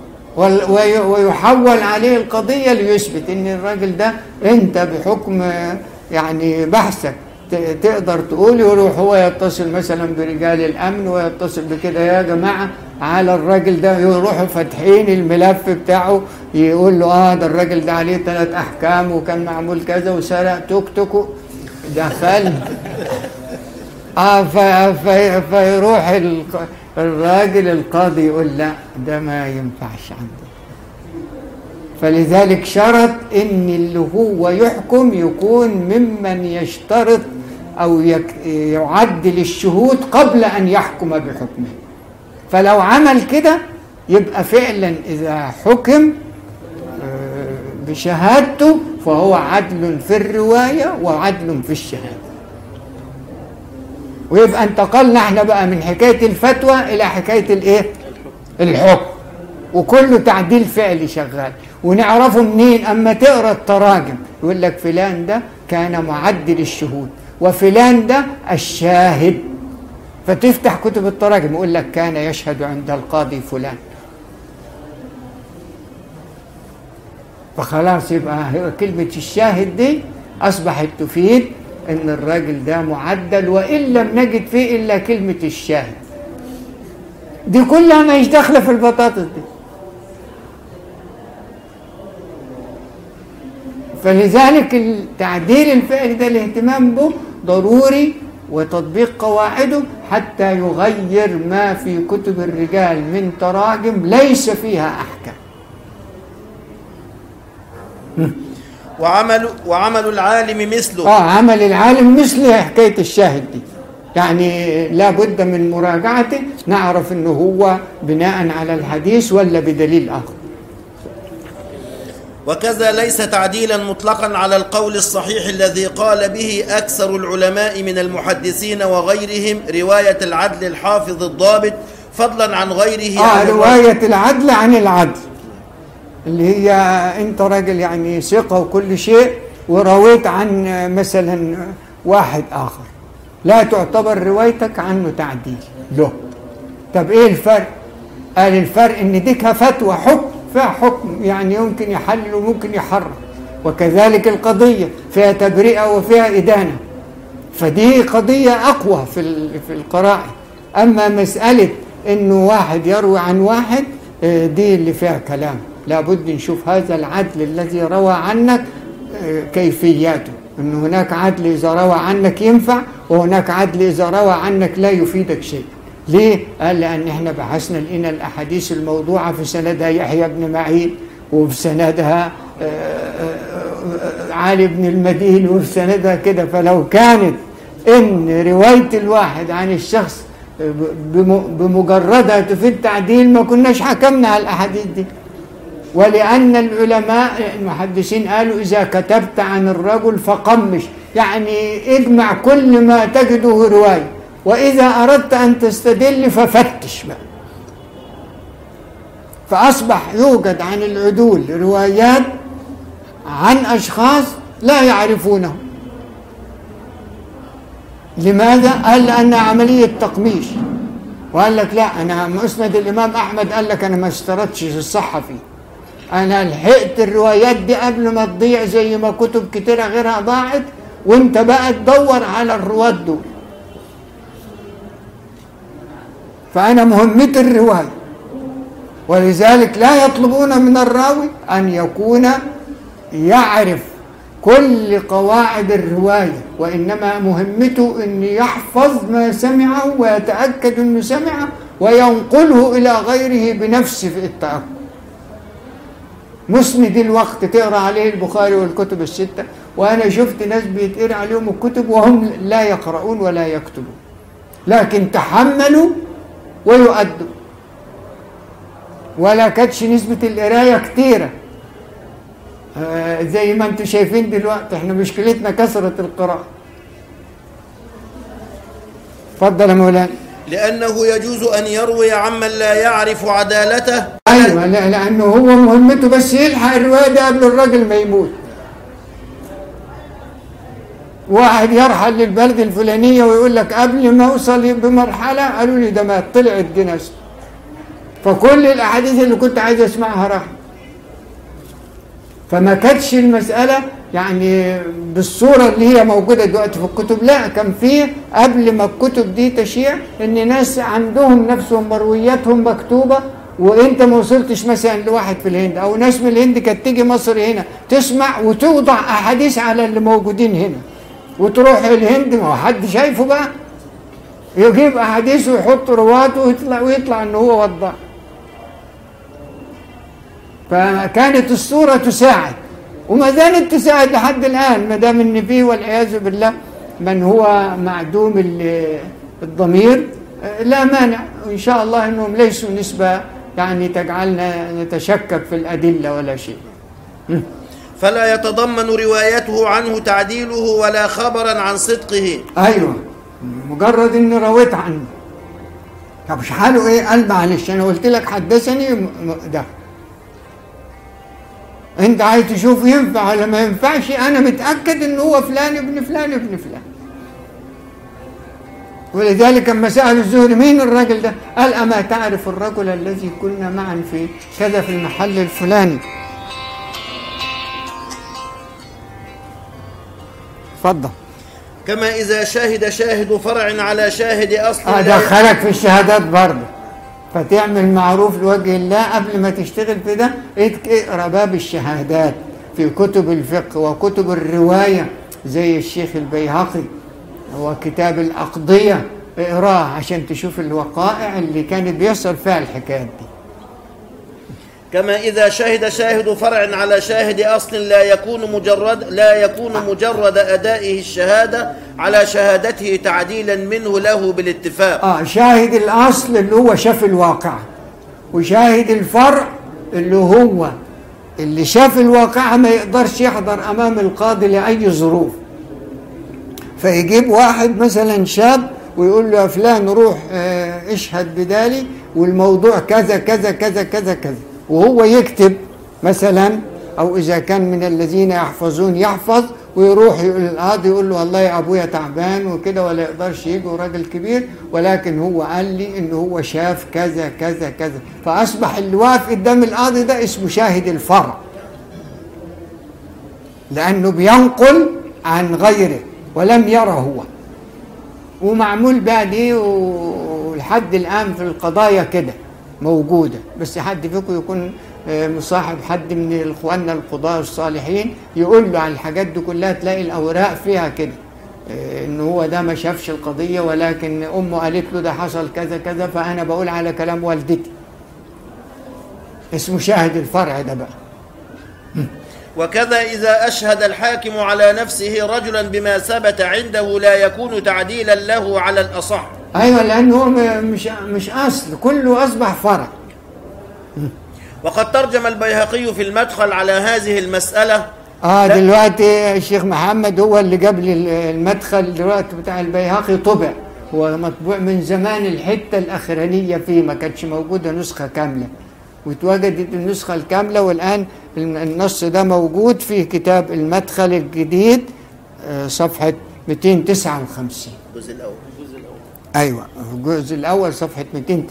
ويحول عليه القضية ليثبت ان الراجل ده انت بحكم يعني بحثك تقدر تقول يروح هو يتصل مثلا برجال الامن ويتصل بكده يا جماعه على الراجل ده يروحوا فاتحين الملف بتاعه يقول له اه ده الراجل ده عليه ثلاث احكام وكان معمول كذا وسرق توك توك دخل اه في في فيروح الراجل القاضي يقول لا ده ما ينفعش عنده فلذلك شرط ان اللي هو يحكم يكون ممن يشترط او يعدل الشهود قبل ان يحكم بحكمه فلو عمل كده يبقى فعلا اذا حكم بشهادته فهو عدل في الروايه وعدل في الشهاده ويبقى انتقلنا احنا بقى من حكايه الفتوى الى حكايه الايه الحكم وكله تعديل فعلي شغال ونعرفه منين اما تقرا التراجم يقول لك فلان ده كان معدل الشهود وفلان ده الشاهد فتفتح كتب التراجم يقول لك كان يشهد عند القاضي فلان فخلاص يبقى كلمة الشاهد دي أصبحت تفيد إن الراجل ده معدل وإن لم نجد فيه إلا كلمة الشاهد دي كلها ما داخلة في البطاطس دي فلذلك التعديل الفعلي ده الاهتمام به ضروري وتطبيق قواعده حتى يغير ما في كتب الرجال من تراجم ليس فيها أحكام وعمل وعمل العالم مثله اه عمل العالم مثل حكاية الشاهد دي يعني لا بد من مراجعته نعرف انه هو بناء على الحديث ولا بدليل اخر وكذا ليس تعديلا مطلقا على القول الصحيح الذي قال به أكثر العلماء من المحدثين وغيرهم رواية العدل الحافظ الضابط فضلا عن غيره اه عن الرجل. رواية العدل عن العدل اللي هي انت راجل يعني ثقة وكل شيء ورويت عن مثلا واحد اخر لا تعتبر روايتك عنه تعديل له طب ايه الفرق قال الفرق ان ديكها فتوى حكم فيها حكم يعني يمكن يحلل وممكن يحرم وكذلك القضية فيها تبرئة وفيها إدانة فدي قضية أقوى في ال- في القراءة أما مسألة إنه واحد يروي عن واحد آه، دي اللي فيها كلام لابد نشوف هذا العدل الذي روى عنك آه، كيفياته إن هناك عدل إذا روى عنك ينفع وهناك عدل إذا روى عنك لا يفيدك شيء ليه؟ قال لأن احنا بحثنا لقينا الأحاديث الموضوعة في سندها يحيى بن معين وفي سندها آه، آه، آه، علي بن المديني وفي سندها كده فلو كانت إن رواية الواحد عن الشخص بم- بمجردها تفيد تعديل ما كناش حكمنا على الأحاديث دي ولأن العلماء المحدثين قالوا إذا كتبت عن الرجل فقمش يعني اجمع كل ما تجده رواية وإذا أردت أن تستدل ففتش بقى فأصبح يوجد عن العدول روايات عن أشخاص لا يعرفونهم لماذا؟ قال لأن عملية تقميش وقال لك لا أنا مسند الإمام أحمد قال لك أنا ما اشترطتش الصحة فيه أنا لحقت الروايات دي قبل ما تضيع زي ما كتب كتيرة غيرها ضاعت وأنت بقى تدور على الرواة دول فأنا مهمتي الرواية ولذلك لا يطلبون من الراوي أن يكون يعرف كل قواعد الرواية وإنما مهمته أن يحفظ ما سمعه ويتأكد أنه سمعه وينقله إلى غيره بنفس التأكد مسند الوقت تقرا عليه البخاري والكتب الستة وأنا شفت ناس بيتقرا عليهم الكتب وهم لا يقرؤون ولا يكتبون لكن تحملوا ويؤدوا ولا كانتش نسبة القراية كتيرة آه، زي ما انتم شايفين دلوقتي احنا مشكلتنا كثرة القراءة اتفضل يا مولانا لأنه يجوز أن يروي عمن لا يعرف عدالته ايوه لا لانه هو مهمته بس يلحق الروايه ده قبل الراجل ما يموت واحد يرحل للبلد الفلانيه ويقول لك قبل ما اوصل بمرحله قالوا لي ده مات طلعت جنازته فكل الاحاديث اللي كنت عايز اسمعها راحت فما كانتش المسألة يعني بالصورة اللي هي موجودة دلوقتي في الكتب لا كان في قبل ما الكتب دي تشيع ان ناس عندهم نفسهم مروياتهم مكتوبة وانت ما وصلتش مثلا لواحد في الهند او ناس من الهند كانت تيجي مصر هنا تسمع وتوضع احاديث على اللي موجودين هنا وتروح الهند ما هو حد شايفه بقى يجيب احاديث ويحط رواته ويطلع ويطلع ان هو وضع فكانت الصورة تساعد وما زالت تساعد لحد الآن ما دام إن فيه والعياذ بالله من هو معدوم ال- الضمير آه، لا مانع وإن شاء الله إنهم ليسوا نسبة يعني تجعلنا نتشكك في الأدلة ولا شيء فلا يتضمن روايته عنه تعديله ولا خبرا عن صدقه أيوه مجرد إني رويت عنه طب مش حاله إيه قال معلش أنا قلت لك حدثني م- م- ده انت عايز تشوف ينفع ولا ما ينفعش انا متاكد ان هو فلان ابن فلان ابن فلان ولذلك لما سال الزهري مين الرجل ده قال اما تعرف الرجل الذي كنا معا في كذا في المحل الفلاني اتفضل كما إذا شهد شاهد فرع على شاهد أصل لا ادخلك في الشهادات برضه فتعمل معروف لوجه الله قبل ما تشتغل في ده ات- اقرا باب الشهادات في كتب الفقه وكتب الروايه زي الشيخ البيهقي وكتاب الاقضيه اقراه عشان تشوف الوقائع اللي كانت بيحصل فيها الحكايات دي كما إذا شهد شاهد فرع على شاهد أصل لا يكون مجرد لا يكون مجرد أدائه الشهادة على شهادته تعديلا منه له بالاتفاق اه شاهد الاصل اللي هو شاف الواقع وشاهد الفرع اللي هو اللي شاف الواقع ما يقدرش يحضر امام القاضي لاي ظروف فيجيب واحد مثلا شاب ويقول له يا فلان روح آه، اشهد بدالي والموضوع كذا كذا كذا كذا كذا وهو يكتب مثلا او اذا كان من الذين يحفظون يحفظ ويروح يقول القاضي يقول له والله يا ابويا تعبان وكده ولا يقدرش يجي وراجل كبير ولكن هو قال لي ان هو شاف كذا كذا كذا فاصبح اللي واقف قدام القاضي ده اسمه شاهد الفرع لانه بينقل عن غيره ولم يره هو ومعمول بقى دي و- ولحد الان في القضايا كده موجوده بس حد فيكم يكون آه، مصاحب حد من اخواننا القضاة الصالحين يقول له عن الحاجات دي كلها تلاقي الاوراق فيها كده آه، ان هو ده ما شافش القضيه ولكن امه قالت له ده حصل كذا كذا فانا بقول على كلام والدتي اسمه شاهد الفرع ده بقى وكذا إذا أشهد الحاكم على نفسه رجلا بما ثبت عنده لا يكون تعديلا له على الأصح ايوه لانه هو م- مش مش اصل كله اصبح فرع وقد ترجم البيهقي في المدخل على هذه المسألة اه لا. دلوقتي الشيخ محمد هو اللي جاب لي ال- المدخل دلوقتي بتاع البيهقي طبع هو مطبوع من زمان الحته الاخرانيه فيه ما كانتش موجوده نسخه كامله واتوجدت النسخه الكامله والان الن- النص ده موجود في كتاب المدخل الجديد آه، صفحه 259 الجزء الأول الجزء الأول ايوه الجزء الاول صفحه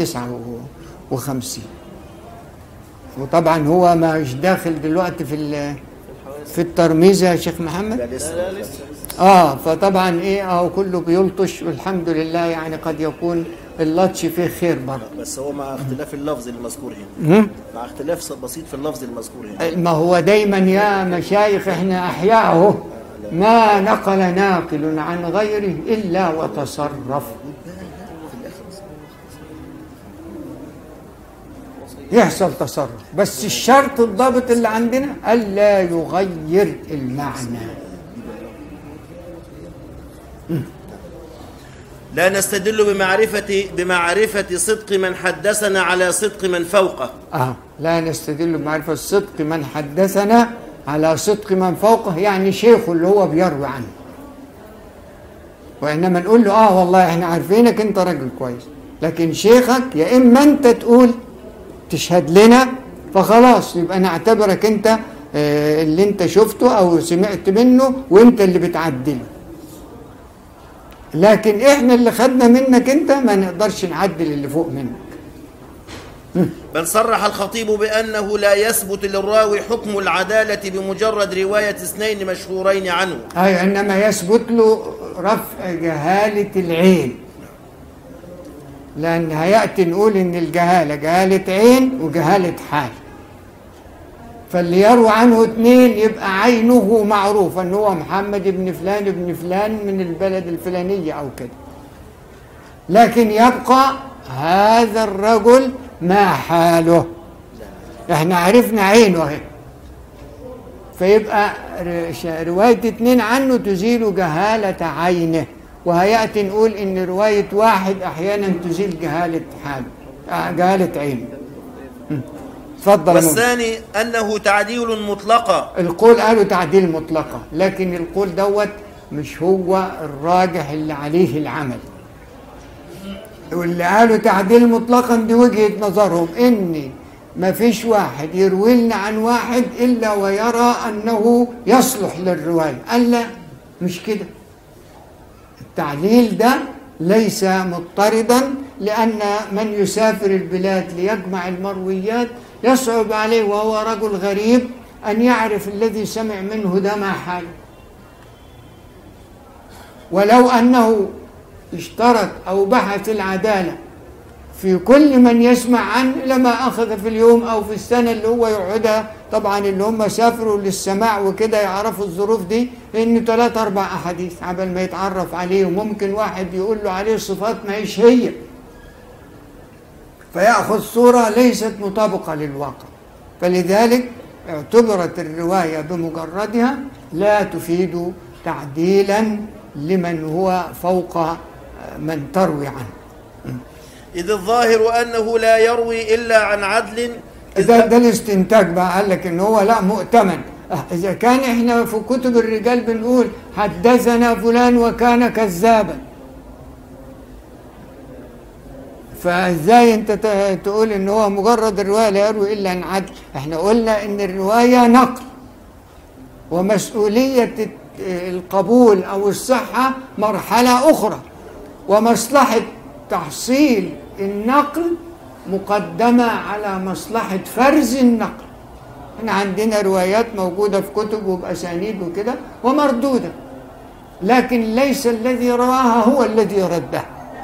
259 وطبعا هو مش داخل دلوقتي في ال- في الترميز يا شيخ محمد لا لسه اه فطبعا ايه اه كله بيلطش والحمد لله يعني قد يكون اللطش فيه خير برضه بس هو مع اختلاف اللفظ المذكور هنا مع اختلاف بسيط في اللفظ المذكور هنا ما هو دايما يا مشايخ احنا احياء اهو ما نقل ناقل عن غيره الا وتصرف يحصل تصرف بس الشرط الضابط اللي عندنا الا يغير المعنى لا نستدل بمعرفة بمعرفة صدق من حدثنا على صدق من فوقه اه لا نستدل بمعرفة صدق من حدثنا على صدق من فوقه يعني شيخه اللي هو بيروي عنه وإنما نقول له اه والله احنا عارفينك انت راجل كويس لكن شيخك يا اما انت تقول تشهد لنا فخلاص يبقى نعتبرك انت آه، اللي انت شفته او سمعت منه وانت اللي بتعدله لكن احنا اللي خدنا منك انت ما نقدرش نعدل اللي فوق منك بل صرح الخطيب بأنه لا يثبت للراوي حكم العدالة بمجرد رواية اثنين مشهورين عنه أي إنما يثبت له رفع جهالة العين لأن هيأتي نقول إن الجهالة جهالة عين وجهالة حال فاللي يروى عنه اثنين يبقى عينه معروفة إن هو محمد بن فلان بن فلان من البلد الفلانية أو كده لكن يبقى هذا الرجل ما حاله احنا عرفنا عينه اهي فيبقى ر- ش- رواية اتنين عنه تزيل جهالة عينه وهيأتي نقول إن رواية واحد أحيانا تزيل جهالة حاله آه، جهالة عينه م. اتفضل يا مولى. والثاني أنه تعديل مطلقة القول قالوا تعديل مطلقة لكن القول دوت مش هو الراجح اللي عليه العمل واللي قالوا تعديل مطلقا دي وجهة نظرهم ان ما فيش واحد يروي لنا عن واحد الا ويرى انه يصلح للرواية قال لا مش كده التعليل ده ليس مضطردا لأن من يسافر البلاد ليجمع المرويات يصعب عليه وهو رجل غريب أن يعرف الذي سمع منه ده ما حاله ولو أنه اشترط أو بحث العدالة في كل من يسمع عنه لما أخذ في اليوم أو في السنة اللي هو يقعدها طبعا اللي هم سافروا للسماع وكده يعرفوا الظروف دي إن ثلاث أربع أحاديث عبل ما يتعرف عليه وممكن واحد يقول له عليه صفات ما هيش هي فيأخذ صورة ليست مطابقة للواقع فلذلك اعتبرت الرواية بمجردها لا تفيد تعديلا لمن هو فوق من تروي عنه إذ الظاهر أنه لا يروي إلا عن عدل إذ ده, ده الاستنتاج بقى قال لك ان هو لا مؤتمن اه اذا كان احنا في كتب الرجال بنقول حدثنا فلان وكان كذابا فازاي انت ت- تقول ان هو مجرد الروايه لا يروي الا عن عدل احنا قلنا ان الروايه نقل ومسؤوليه الت- القبول او الصحه مرحله اخرى ومصلحه تحصيل النقل مقدمه على مصلحه فرز النقل احنا عندنا روايات موجوده في كتب وباسانيد وكده ومردوده لكن ليس الذي رواها هو الذي ردها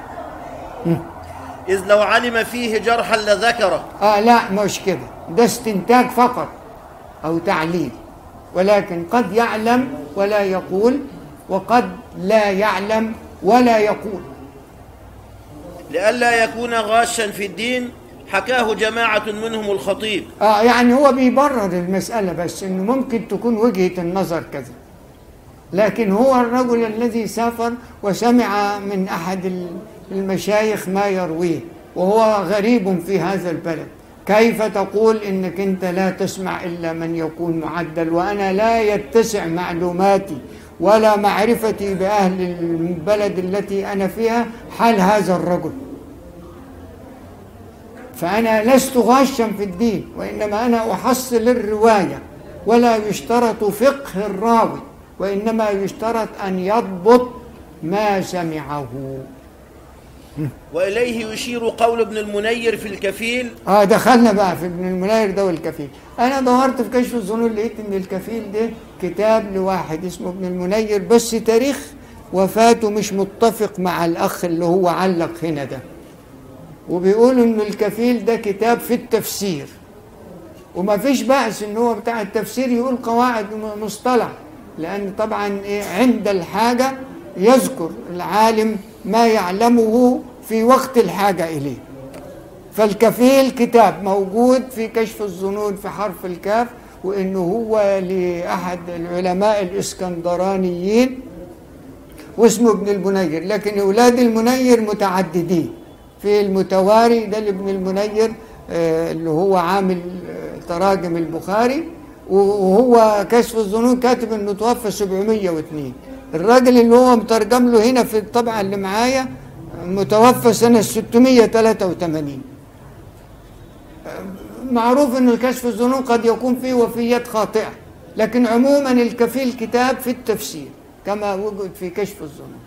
إذ لو علم فيه جرحا لذكره اه لا مش كده ده استنتاج فقط او تعليل ولكن قد يعلم ولا يقول وقد لا يعلم ولا يقول لئلا يكون غاشا في الدين حكاه جماعة منهم الخطيب اه يعني هو بيبرر المسألة بس انه ممكن تكون وجهة النظر كذا لكن هو الرجل الذي سافر وسمع من احد المشايخ ما يرويه وهو غريب في هذا البلد كيف تقول انك انت لا تسمع الا من يكون معدل وانا لا يتسع معلوماتي ولا معرفتي باهل البلد التي انا فيها حال هذا الرجل فأنا لست غاشا في الدين وإنما أنا أحصل الرواية ولا يشترط فقه الراوي وإنما يشترط أن يضبط ما سمعه وإليه يشير قول ابن المنير في الكفيل اه دخلنا بقى في ابن المنير ده والكفيل انا دورت في كشف الظنون لقيت ان الكفيل ده كتاب لواحد اسمه ابن المنير بس تاريخ وفاته مش متفق مع الاخ اللي هو علق هنا ده وبيقولوا ان الكفيل ده كتاب في التفسير وما فيش بأس ان هو بتاع التفسير يقول قواعد مصطلح لان طبعا إيه عند الحاجة يذكر العالم ما يعلمه في وقت الحاجة إليه فالكفيل كتاب موجود في كشف الظنون في حرف الكاف وانه هو لأحد العلماء الإسكندرانيين واسمه ابن المنير لكن أولاد المنير متعددين في المتواري ده لابن المنير آه، اللي هو عامل آه، تراجم البخاري وهو كشف الظنون كاتب انه توفى 702 الراجل اللي هو مترجم له هنا في الطبعه اللي معايا متوفى سنه 683 معروف ان كشف الظنون قد يكون فيه وفيات خاطئه لكن عموما الكفيل كتاب في التفسير كما وجد في كشف الظنون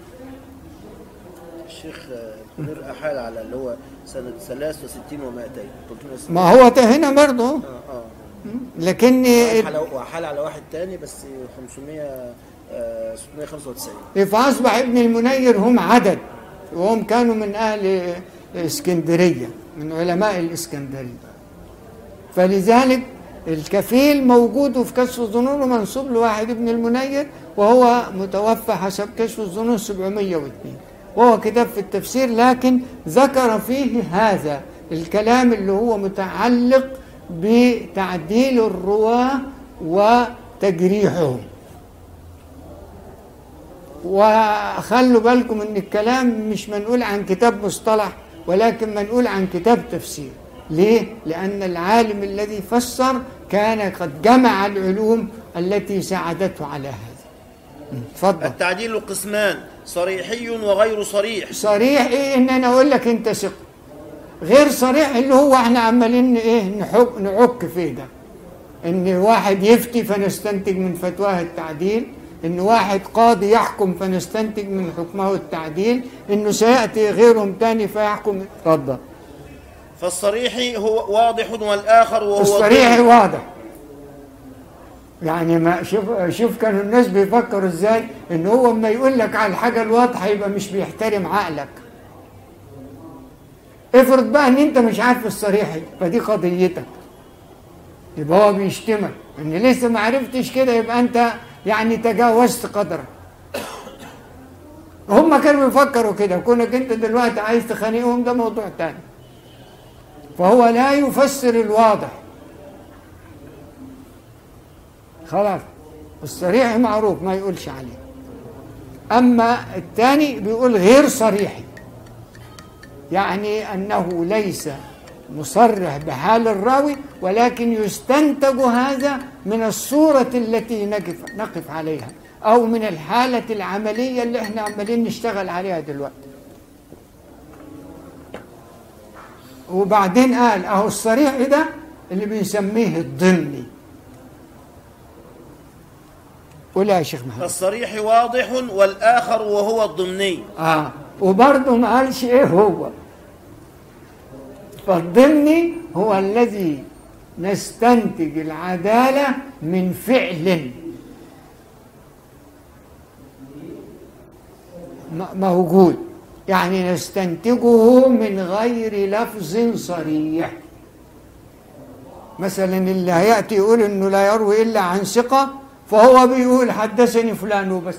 الشيخ منير أحال على اللي هو سنة 63 و200 360 ما هو ده هنا برضه اه اه لكن وحال- وحال على واحد تاني بس 500 آه، 695 فأصبح ابن المنير هم عدد وهم كانوا من أهل اسكندرية من علماء الإسكندرية فلذلك الكفيل موجود في كشف الظنون ومنصوب لواحد ابن المنير وهو متوفى حسب كشف الظنون 702 وهو كتاب في التفسير لكن ذكر فيه هذا الكلام اللي هو متعلق بتعديل الرواة وتجريحهم وخلوا بالكم ان الكلام مش منقول عن كتاب مصطلح ولكن منقول عن كتاب تفسير ليه؟ لأن العالم الذي فسر كان قد جمع العلوم التي ساعدته على هذا تفضل التعديل قسمان صريحي وغير صريح صريح ايه ان انا اقول لك انت ثقه غير صريح اللي هو احنا عمالين ايه نحك نعك فيه ده ان واحد يفتي فنستنتج من فتواه التعديل ان واحد قاضي يحكم فنستنتج من حكمه التعديل انه سياتي غيرهم تاني فيحكم اتفضل فالصريح هو واضح والآخر وهو الصريح ضمن. واضح يعني ما شوف شوف كانوا الناس بيفكروا ازاي ان هو اما يقول لك على الحاجه الواضحه يبقى مش بيحترم عقلك افرض بقى ان انت مش عارف الصريح فدي قضيتك يبقى هو بيشتمك ان لسه ما عرفتش كده يبقى انت يعني تجاوزت قدرك هم كانوا بيفكروا كده كونك انت دلوقتي عايز تخانقهم ده موضوع تاني فهو لا يفسر الواضح خلاص الصريح معروف ما يقولش عليه أما الثاني بيقول غير صريح يعني أنه ليس مصرح بحال الراوي ولكن يستنتج هذا من الصورة التي نقف, نقف عليها أو من الحالة العملية اللي احنا عمالين نشتغل عليها دلوقتي وبعدين قال أهو الصريح ده اللي بنسميه الضمني قول يا شيخ محمد الصريح واضح والآخر وهو الضمني اه وبرضه ما قالش ايه هو فالضمني هو الذي نستنتج العدالة من فعل م- موجود يعني نستنتجه من غير لفظ صريح مثلا اللي هيأتي يقول انه لا يروي الا عن ثقة فهو بيقول حدثني فلان وبس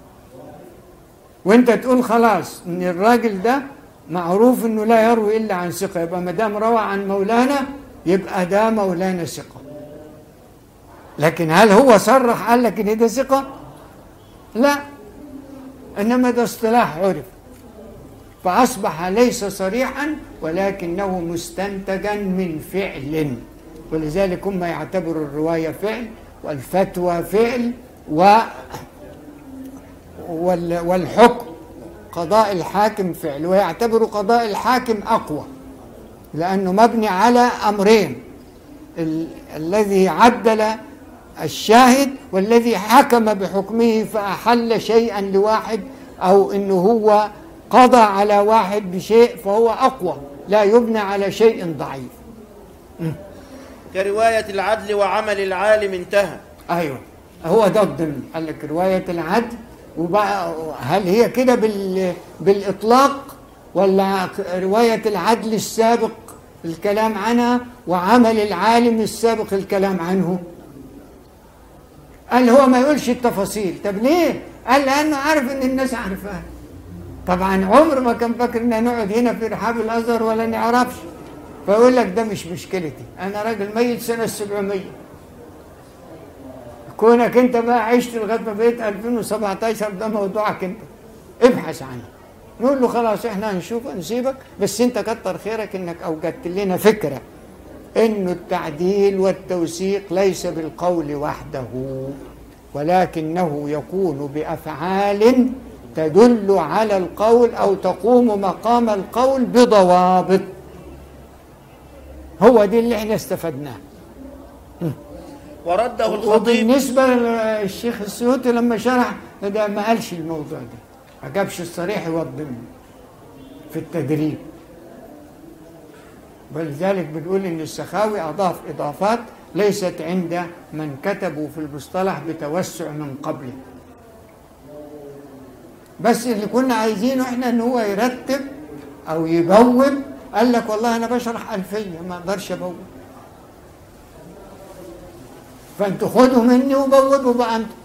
وانت تقول خلاص ان الراجل ده معروف انه لا يروي الا عن ثقه يبقى ما دام روى عن مولانا يبقى ده مولانا ثقه لكن هل هو صرح قال لك ان ده ثقه لا انما ده اصطلاح عرف فاصبح ليس صريحا ولكنه مستنتجا من فعل ولذلك هم يعتبروا الروايه فعل والفتوى فعل و وال- والحكم قضاء الحاكم فعل ويعتبر قضاء الحاكم أقوى لأنه مبني على أمرين ال- الذي عدل الشاهد والذي حكم بحكمه فأحل شيئا لواحد أو أنه هو قضى على واحد بشيء فهو أقوى لا يبنى على شيء ضعيف كرواية العدل وعمل العالم انتهى ايوه هو ده الضمن قال لك روايه العدل وبقى هل هي كده بال بالاطلاق ولا روايه العدل السابق الكلام عنها وعمل العالم السابق الكلام عنه قال هو ما يقولش التفاصيل طب ليه قال لانه عارف ان الناس عارفاها طبعا عمر ما كان فاكر ان نقعد هنا في رحاب الازهر ولا نعرفش فيقول لك ده مش مشكلتي انا راجل ميت سنه 700 كونك انت بقى عشت لغايه ما بقيت 2017 ده موضوعك انت ابحث عنه نقول له خلاص احنا هنشوف نسيبك بس انت كتر خيرك انك اوجدت لنا فكره انه التعديل والتوثيق ليس بالقول وحده ولكنه يكون بافعال تدل على القول او تقوم مقام القول بضوابط هو دي اللي احنا استفدناه ورده الخطيب وبالنسبة للشيخ السيوطي لما شرح ده ما قالش الموضوع ده ما جابش الصريح والضمن في التدريب ولذلك بنقول ان السخاوي اضاف اضافات ليست عند من كتبوا في المصطلح بتوسع من قبله بس اللي كنا عايزينه احنا ان هو يرتب او يبوب قال لك والله انا بشرح الفيه ما اقدرش ابوب فانتوا خدوا مني وبوبوا بقى انتوا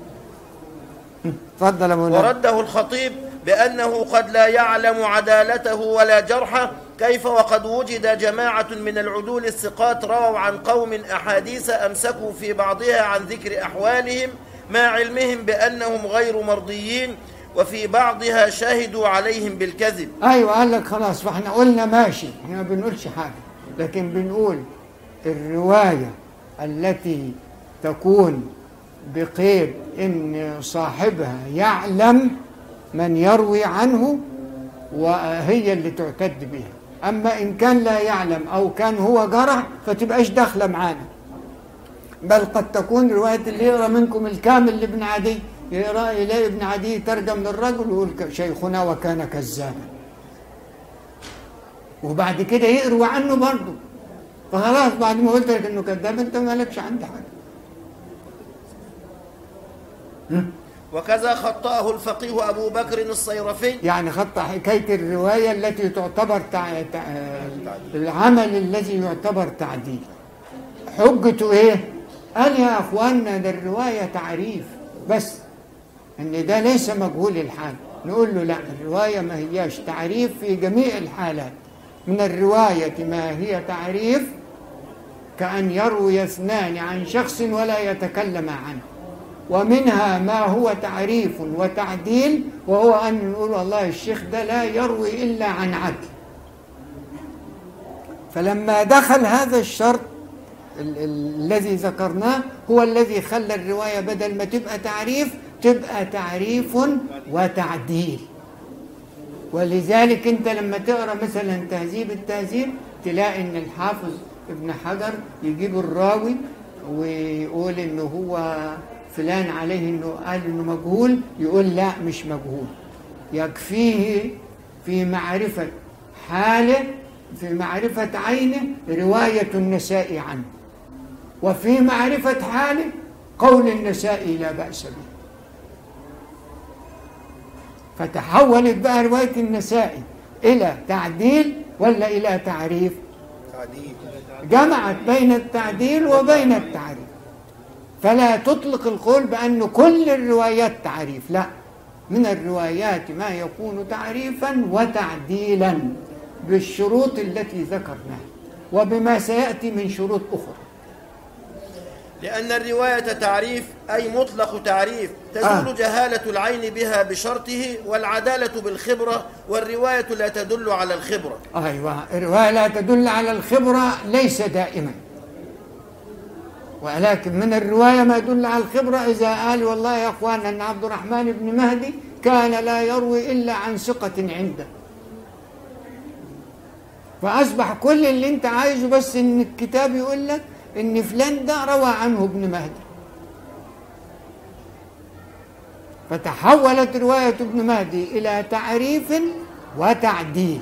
اتفضل يا مولانا ورده الخطيب بأنه قد لا يعلم عدالته ولا جرحه كيف وقد وجد جماعة من العدول الثقات رووا عن قوم أحاديث أمسكوا في بعضها عن ذكر أحوالهم مع علمهم بأنهم غير مرضيين وفي بعضها شهدوا عليهم بالكذب ايوه قال لك خلاص فاحنا قلنا ماشي احنا ما بنقولش حاجه لكن بنقول الروايه التي تكون بقيد ان صاحبها يعلم من يروي عنه وهي اللي تعتد بها اما ان كان لا يعلم او كان هو جرح فتبقاش داخله معانا بل قد تكون روايه اللي يقرا منكم الكامل لابن عدي يقرا يلاقي ابن عدي ترجم للرجل ويقول ك- شيخنا وكان كذابا وبعد كده يقروا عنه برضه فخلاص بعد ما قلت لك انه كذاب انت مالكش عندي حاجه وكذا خطأه الفقيه أبو بكر الصيرفي يعني خط حكاية الرواية التي تعتبر تع... تع... العمل الذي يعتبر تعديل حجته ايه قال يا اخواننا ده الرواية تعريف بس ان ده ليس مجهول الحال نقول له لا الرواية ما هياش تعريف في جميع الحالات من الرواية ما هي تعريف كأن يروي اثنان عن شخص ولا يتكلم عنه ومنها ما هو تعريف وتعديل وهو أن نقول والله الشيخ ده لا يروي إلا عن عدل فلما دخل هذا الشرط ال- ال- الذي ذكرناه هو الذي خلى الرواية بدل ما تبقى تعريف تبقى تعريف وتعديل ولذلك انت لما تقرا مثلا تهذيب التهذيب تلاقي ان الحافظ ابن حجر يجيب الراوي ويقول انه هو فلان عليه انه قال انه مجهول يقول لا مش مجهول يكفيه في معرفة حاله في معرفة عينه رواية النساء عنه وفي معرفة حاله قول النساء لا بأس به فتحولت بقى رواية النسائي إلى تعديل ولا إلى تعريف تعديل جمعت بين التعديل وبين التعريف فلا تطلق القول بأن كل الروايات تعريف لا من الروايات ما يكون تعريفا وتعديلا بالشروط التي ذكرناها وبما سيأتي من شروط أخرى لأن الرواية تعريف أي مطلق تعريف تزول آه. آه. جهالة العين بها بشرطه والعدالة بالخبرة والرواية لا تدل على الخبرة أيوة الرواية لا تدل على الخبرة ليس دائما ولكن من الرواية ما يدل على الخبرة إذا قال والله يا أخوان أن عبد الرحمن بن مهدي كان لا يروي إلا عن ثقة عنده فأصبح كل اللي أنت عايزه بس إن الكتاب يقول لك إن فلان ده روى عنه ابن مهدي فتحولت رواية ابن مهدي إلى تعريف وتعديل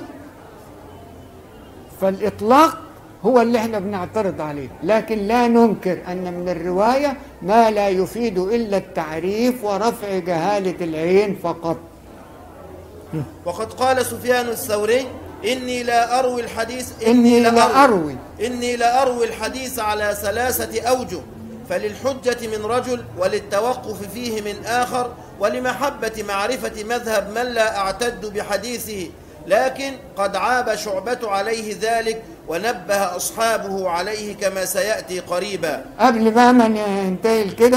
فالإطلاق هو اللي احنا بنعترض عليه لكن لا ننكر أن من الرواية ما لا يفيد إلا التعريف ورفع جهالة العين فقط وقد قال سفيان الثوري إني لا أروي الحديث إني لا أروي إني لا أروي الحديث على ثلاثة أوجه فللحجة من رجل وللتوقف فيه من آخر ولمحبة معرفة مذهب من لا أعتد بحديثه لكن قد عاب شعبة عليه ذلك ونبه أصحابه عليه كما سيأتي قريبا قبل بقى ما ننتهي كده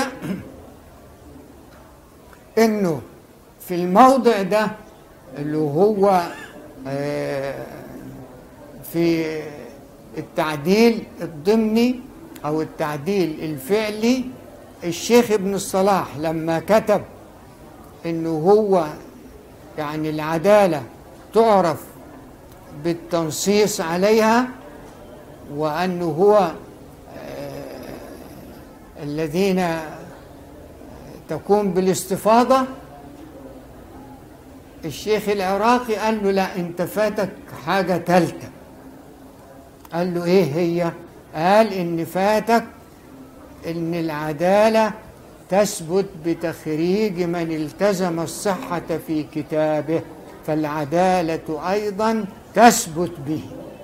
انه في الموضع ده اللي هو آه، في التعديل الضمني او التعديل الفعلي الشيخ ابن الصلاح لما كتب انه هو يعني العداله تعرف بالتنصيص عليها وانه هو الذين تكون بالاستفاضة الشيخ العراقي قال له لا انت فاتك حاجة تالتة قال له ايه هي قال ان فاتك ان العدالة تثبت بتخريج من التزم الصحة في كتابه فالعدالة أيضا تثبت به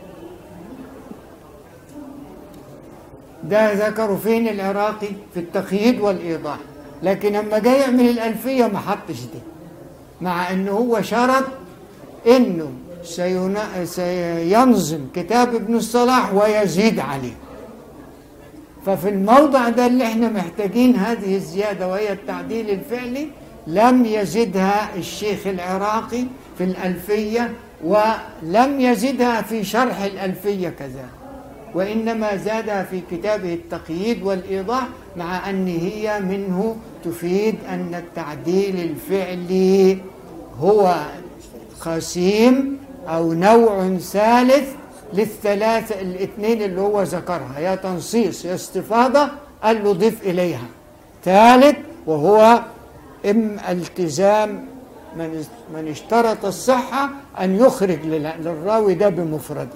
ده ذكروا فين العراقي في التقييد والإيضاح لكن لما جاي يعمل الألفية ما حطش دي مع أنه هو شرط أنه سينا- سينظم كتاب ابن الصلاح ويزيد عليه ففي الموضع ده اللي احنا محتاجين هذه الزيادة وهي التعديل الفعلي لم يزدها الشيخ العراقي في الألفية ولم يزدها في شرح الألفية كذلك وإنما زادها في كتابه التقييد والإيضاح مع أن هي منه تفيد أن التعديل الفعلي هو قسيم أو نوع ثالث للثلاثة الاثنين اللي هو ذكرها يا تنصيص يا استفاضة قال له ضيف إليها ثالث وهو إم التزام من من اشترط الصحة أن يخرج لل- للراوي ده بمفرده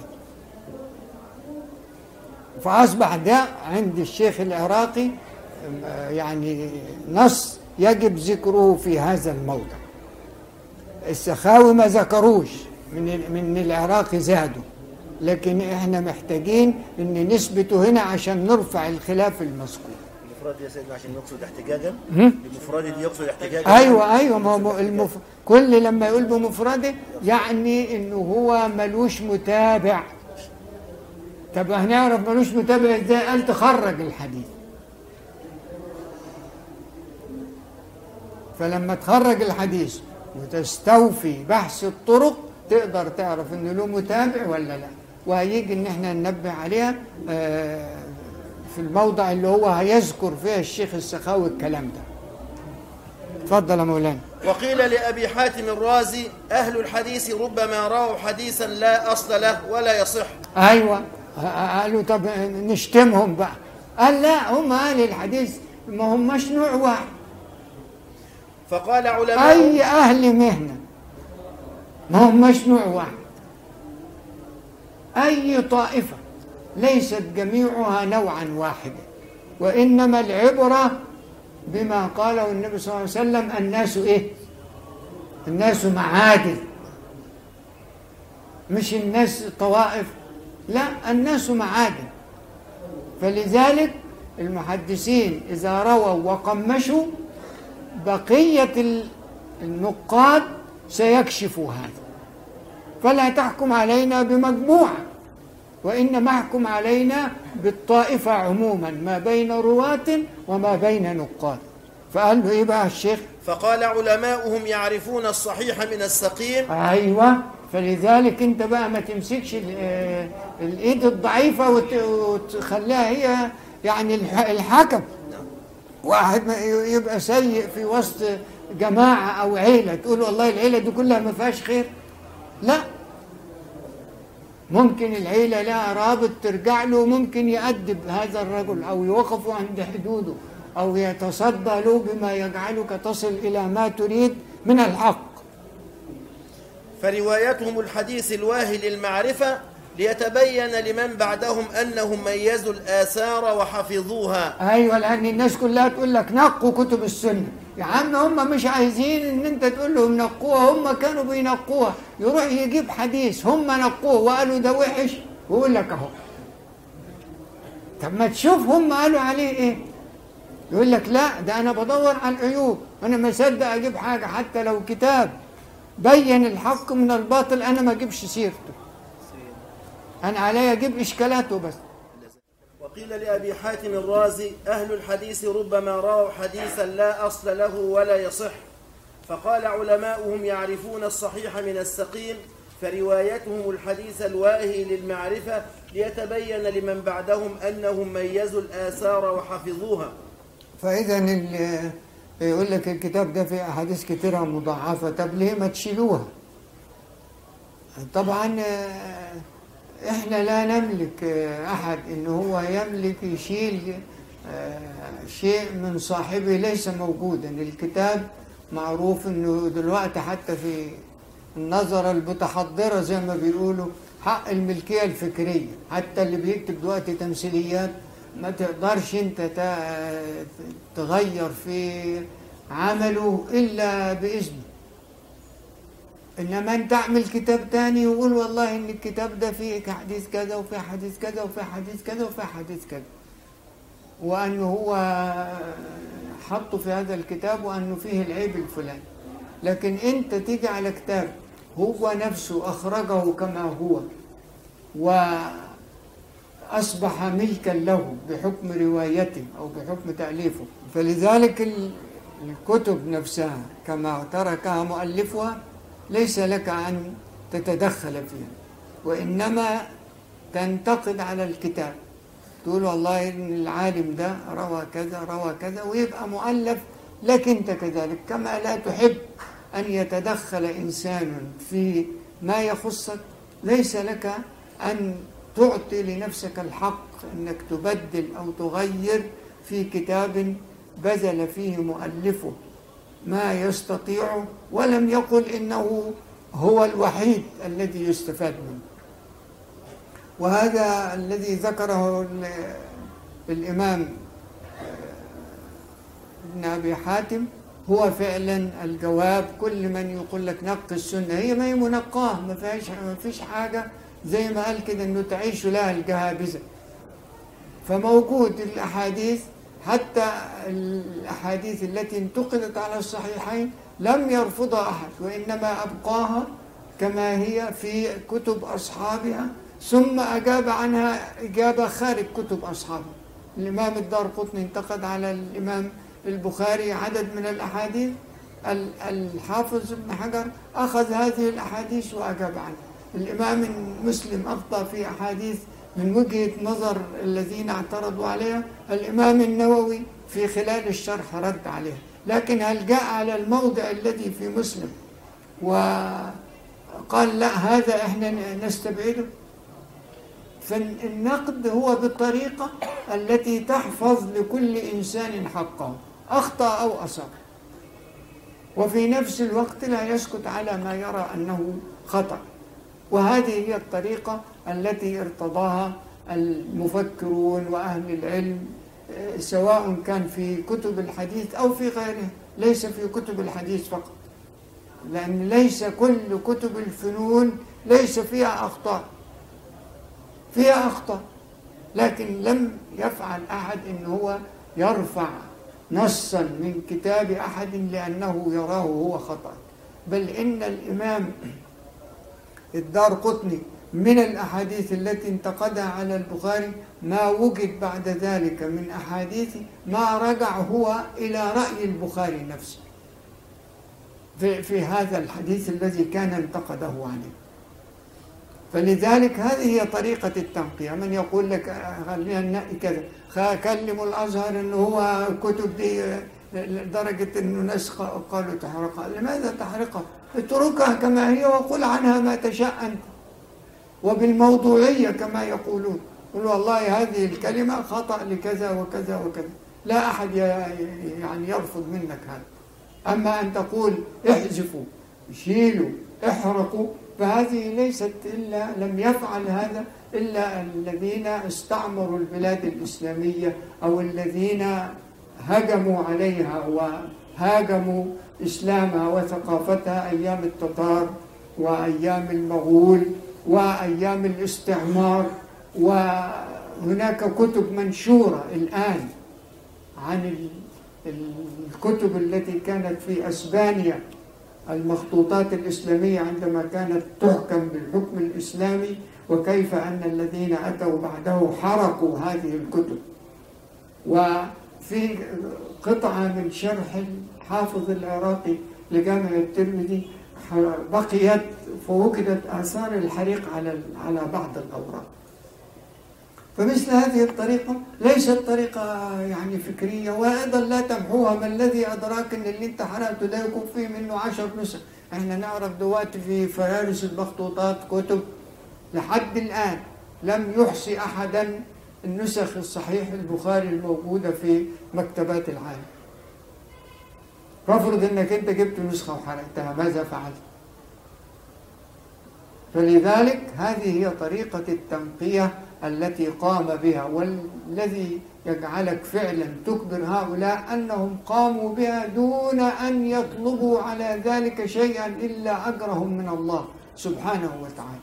فأصبح ده عند الشيخ العراقي آه، يعني نص يجب ذكره في هذا الموضع السخاوي ما ذكروش من من العراق زادوا لكن احنا محتاجين ان نثبته هنا عشان نرفع الخلاف المذكور المفرد يا سيدنا عشان يقصد احتجاجا المفرد دي يقصد احتجاجا ايوه ايوه ما هو المف... كل لما يقول بمفرده يعني انه هو ملوش متابع طب هنعرف ملوش متابع ازاي قال تخرج الحديث فلما تخرج الحديث وتستوفي بحث الطرق تقدر تعرف انه له متابع ولا لا وهيجي ان احنا ننبه عليها آه، في الموضع اللي هو هيذكر فيها الشيخ السخاوي الكلام ده اتفضل يا مولانا وقيل لأبي حاتم الرازي أهل الحديث ربما رأوا حديثا لا أصل له ولا يصح ايوه ه- قالوا طب نشتمهم بقى قال لا هم اهل الحديث ما هماش نوع واحد فقال علماء اي اهل مهنه ما هماش نوع واحد اي طائفه ليست جميعها نوعا واحدا وانما العبره بما قاله النبي صلى الله عليه وسلم الناس ايه الناس معادن مش الناس طوائف لا الناس معادن فلذلك المحدثين إذا رووا وقمشوا بقية ال- النقاد سيكشفوا هذا فلا تحكم علينا بمجموعة وإنما احكم علينا بالطائفة عموما ما بين رواة وما بين نقاد فقال له إيه بقى الشيخ فقال علماؤهم يعرفون الصحيح من السقيم ايوه فلذلك انت بقى ما تمسكش ال- آه، الايد الضعيفه وت- وتخليها هي يعني الح- الحكم واحد ما ي- يبقى سيء في وسط جماعه او عيله تقول والله العيله دي كلها ما فيهاش خير لا ممكن العيلة لها رابط ترجع له ممكن يأدب هذا الرجل أو يوقف عند حدوده أو يتصدى له بما يجعلك تصل إلى ما تريد من الحق فروايتهم الحديث الواهي للمعرفة ليتبين لمن بعدهم أنهم ميزوا الآثار وحفظوها أيوة لأن الناس كلها تقول لك نقوا كتب السنة يا عم هم مش عايزين إن أنت تقول لهم نقوها هم كانوا بينقوها يروح يجيب حديث هم نقوه وقالوا ده وحش ويقول لك أهو طب ما تشوف هم قالوا عليه إيه يقول لك لا ده أنا بدور على العيوب أنا ما صدق أجيب حاجة حتى لو كتاب بين الحق من الباطل أنا ما أجيبش سيرته أنا علي أجيب إشكالاته بس وقيل لأبي حاتم الرازي أهل الحديث ربما رأوا حديثا لا أصل له ولا يصح فقال علماؤهم يعرفون الصحيح من السقيم فروايتهم الحديث الواهي للمعرفة ليتبين لمن بعدهم أنهم ميزوا الآثار وحفظوها فإذا ال- يقول لك الكتاب ده فيه أحاديث كتيرة مضاعفة طب ليه ما تشيلوها؟ طبعا آه، إحنا لا نملك آه، أحد إن هو يملك يشيل آه، شيء من صاحبه ليس موجودا الكتاب معروف إنه دلوقتي حتى في النظرة المتحضرة زي ما بيقولوا حق الملكية الفكرية حتى اللي بيكتب دلوقتي تمثيليات ما تقدرش انت تا- تغير في عمله إلا بإذنه إنما أنت اعمل كتاب تاني وقول والله إن الكتاب ده فيه حديث كذا وفيه حديث كذا وفيه حديث كذا وفيه حديث كذا وأنه هو حطه في هذا الكتاب وأنه فيه العيب الفلاني لكن أنت تيجي على كتاب هو نفسه أخرجه كما هو وأصبح ملكا له بحكم روايته أو بحكم تأليفه فلذلك ال- الكتب نفسها كما تركها مؤلفها ليس لك أن تتدخل فيها وإنما تنتقد على الكتاب تقول والله إن العالم ده روى كذا روى كذا ويبقى مؤلف لك أنت كذلك كما لا تحب أن يتدخل إنسان في ما يخصك ليس لك أن تعطي لنفسك الحق أنك تبدل أو تغير في كتاب بذل فيه مؤلفه ما يستطيع ولم يقل إنه هو الوحيد الذي يستفاد منه وهذا الذي ذكره ال- الإمام ابن أبي حاتم هو فعلا الجواب كل من يقول لك نق السنة هي ما هي منقاه ما فيهاش ما فيش حاجة زي ما قال كده انه تعيش لها الجهابذة فموجود الأحاديث حتى الأحاديث التي انتقلت على الصحيحين لم يرفضها أحد وإنما أبقاها كما هي في كتب أصحابها ثم أجاب عنها إجابة خارج كتب أصحابها الإمام الدار قطني انتقد على الإمام البخاري عدد من الأحاديث الحافظ ابن حجر أخذ هذه الأحاديث وأجاب عنها الإمام مسلم أخطأ في أحاديث من وجهة نظر الذين اعترضوا عليها الإمام النووي في خلال الشرح رد عليها لكن هل جاء على الموضع الذي في مسلم وقال لا هذا احنا نستبعده فالنقد هو بالطريقة التي تحفظ لكل إنسان حقه أخطأ أو أصاب وفي نفس الوقت لا يسكت على ما يرى أنه خطأ وهذه هي الطريقة التي ارتضاها المفكرون وأهل العلم سواء كان في كتب الحديث أو في غيره ليس في كتب الحديث فقط لأن ليس كل كتب الفنون ليس فيها أخطاء فيها أخطاء لكن لم يفعل أحد إن هو يرفع نصا من كتاب أحد لأنه يراه هو خطأ بل إن الإمام الدار قطني من الأحاديث التي انتقدها على البخاري ما وجد بعد ذلك من أحاديث ما رجع هو إلى رأي البخاري نفسه في, في هذا الحديث الذي كان انتقده عليه فلذلك هذه هي طريقة التنقية من يقول لك خلينا ننقي كذا كلموا الأزهر أنه هو كتب دي لدرجة أنه ناس قالوا تحرقها لماذا تحرقها اتركها كما هي وقل عنها ما تشاء أنت وبالموضوعية كما يقولون قل والله هذه الكلمة خطأ لكذا وكذا وكذا لا أحد يعني يرفض منك هذا أما أن تقول احذفوا شيلوا احرقوا فهذه ليست إلا لم يفعل هذا إلا الذين استعمروا البلاد الإسلامية أو الذين هجموا عليها وهاجموا إسلامها وثقافتها أيام التتار وأيام المغول وأيام الاستعمار وهناك كتب منشورة الآن عن الكتب التي كانت في أسبانيا المخطوطات الإسلامية عندما كانت تحكم بالحكم الإسلامي وكيف أن الذين أتوا بعده حرقوا هذه الكتب وفي قطعة من شرح الحافظ العراقي لجامع الترمذي بقيت فوجدت آثار الحريق على على بعض الأوراق فمثل هذه الطريقة ليست طريقة يعني فكرية وأيضا لا تمحوها ما الذي أدراك أن اللي أنت حرقته ده يكون فيه منه عشر نسخ احنا نعرف دلوقتي في فهارس المخطوطات كتب لحد الآن لم يحصي أحدا النسخ الصحيح البخاري الموجودة في مكتبات العالم فافرض انك انت جبت نسخة وحرقتها ماذا فعلت فلذلك هذه هي طريقة التنقية التي قام بها والذي يجعلك فعلا تكبر هؤلاء أنهم قاموا بها دون أن يطلبوا على ذلك شيئا إلا أجرهم من الله سبحانه وتعالى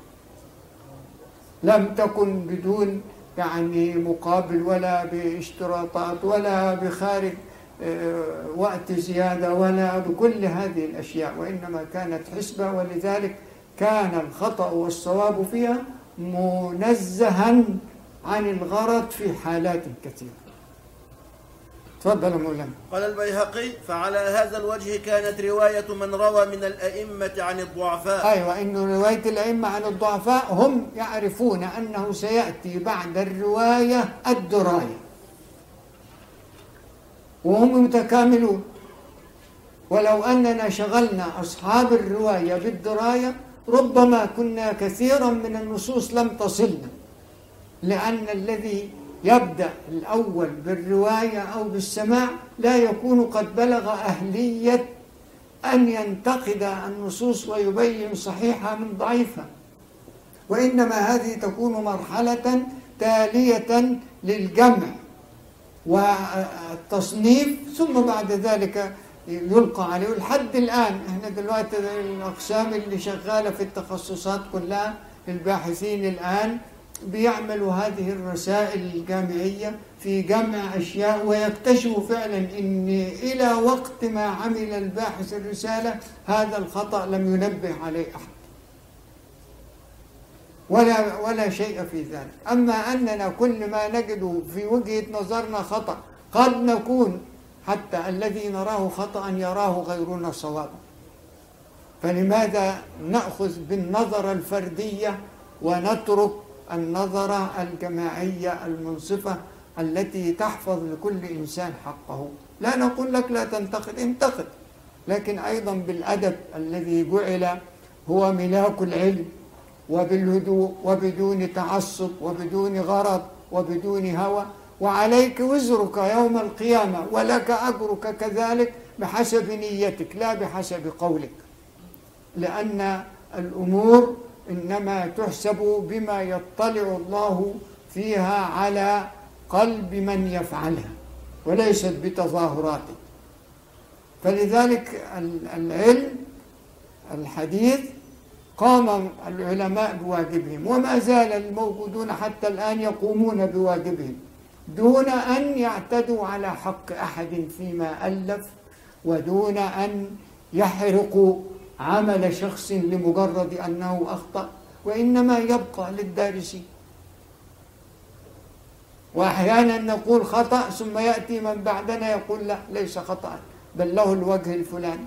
لم تكن بدون يعني مقابل ولا باشتراطات ولا بخارج آه، وقت زيادة ولا بكل هذه الأشياء وإنما كانت حسبة ولذلك كان الخطأ والصواب فيها منزها عن الغرض في حالات كثيرة تفضل مولانا قال البيهقي فعلى هذا الوجه كانت رواية من روى من الأئمة عن الضعفاء أيوة إنه رواية الأئمة عن الضعفاء هم يعرفون أنه سيأتي بعد الرواية الدراية وهم متكاملون ولو أننا شغلنا أصحاب الرواية بالدراية ربما كنا كثيرا من النصوص لم تصلنا لأن الذي يبدأ الأول بالرواية أو بالسماع لا يكون قد بلغ أهلية أن ينتقد النصوص ويبين صحيحها من ضعيفها وإنما هذه تكون مرحلة تالية للجمع والتصنيف ثم بعد ذلك يلقى عليه ولحد الآن احنا دلوقتي الأقسام اللي شغالة في التخصصات كلها الباحثين الآن بيعملوا هذه الرسائل الجامعية في جمع أشياء ويكتشفوا فعلا أن إلى وقت ما عمل الباحث الرسالة هذا الخطأ لم ينبه عليه أحد ولا ولا شيء في ذلك أما أننا كل ما نجد في وجهة نظرنا خطأ قد نكون حتى الذي نراه خطأ يراه غيرنا صوابا فلماذا نأخذ بالنظرة الفردية ونترك النظرة الجماعية المنصفة التي تحفظ لكل إنسان حقه لا نقول لك لا تنتقد انتقد لكن أيضا بالأدب الذي جعل هو ملاك العلم وبالهدوء وبدون تعصب وبدون غرض وبدون هوى وعليك وزرك يوم القيامة ولك أجرك كذلك بحسب نيتك لا بحسب قولك لأن الأمور إنما تحسب بما يطلع الله فيها على قلب من يفعلها وليست بتظاهراته فلذلك العلم الحديث قام العلماء بواجبهم وما زال الموجودون حتى الآن يقومون بواجبهم دون أن يعتدوا على حق أحد فيما ألف ودون أن يحرقوا عمل شخص لمجرد أنه أخطأ وإنما يبقى للدارسين وأحيانا نقول خطأ ثم يأتي من بعدنا يقول لا ليس خطأ بل له الوجه الفلاني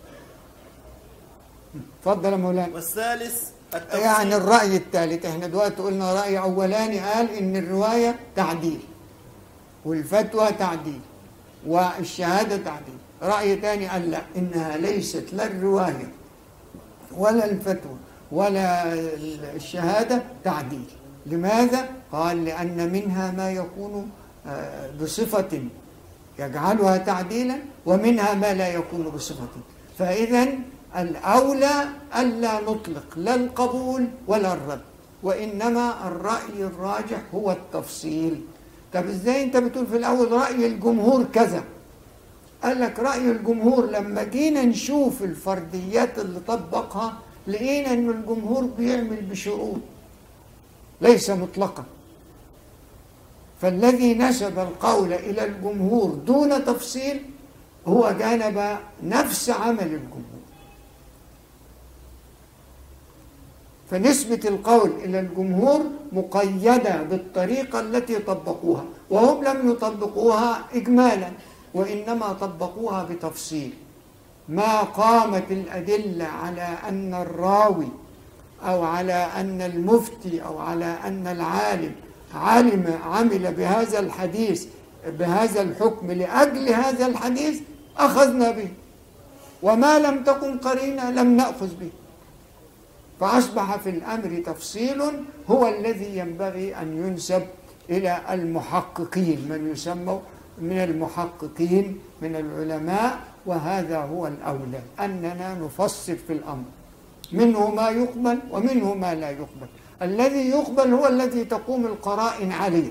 تفضل يا مولانا والثالث التفصيل يعني الرأي الثالث احنا دلوقتي قلنا رأي أولاني قال إن الرواية تعديل والفتوى تعديل والشهادة تعديل رأي ثاني قال لا إنها ليست لا الرواية ولا الفتوى ولا الشهادة تعديل لماذا؟ قال لأن منها ما يكون آه، بصفة يجعلها تعديلا ومنها ما لا يكون بصفة فإذا الأولى ألا نطلق لا القبول ولا الرد وإنما الرأي الراجح هو التفصيل طب إزاي أنت بتقول في الأول رأي الجمهور كذا قال لك رأي الجمهور لما جينا نشوف الفرديات اللي طبقها لقينا أن الجمهور بيعمل بشروط ليس مطلقا فالذي نسب القول إلى الجمهور دون تفصيل هو جانب نفس عمل الجمهور فنسبة القول إلى الجمهور مقيدة بالطريقة التي طبقوها وهم لم يطبقوها إجمالا وإنما طبقوها بتفصيل ما قامت الأدلة على أن الراوي أو على أن المفتي أو على أن العالم علم عمل بهذا الحديث بهذا الحكم لأجل هذا الحديث أخذنا به وما لم تكن قرينة لم نأخذ به فأصبح في الأمر تفصيل هو الذي ينبغي أن ينسب إلى المحققين من يسموا من المحققين من العلماء وهذا هو الأولى أننا نفصل في الأمر منه ما يقبل ومنه ما لا يقبل الذي يقبل هو الذي تقوم القرائن عليه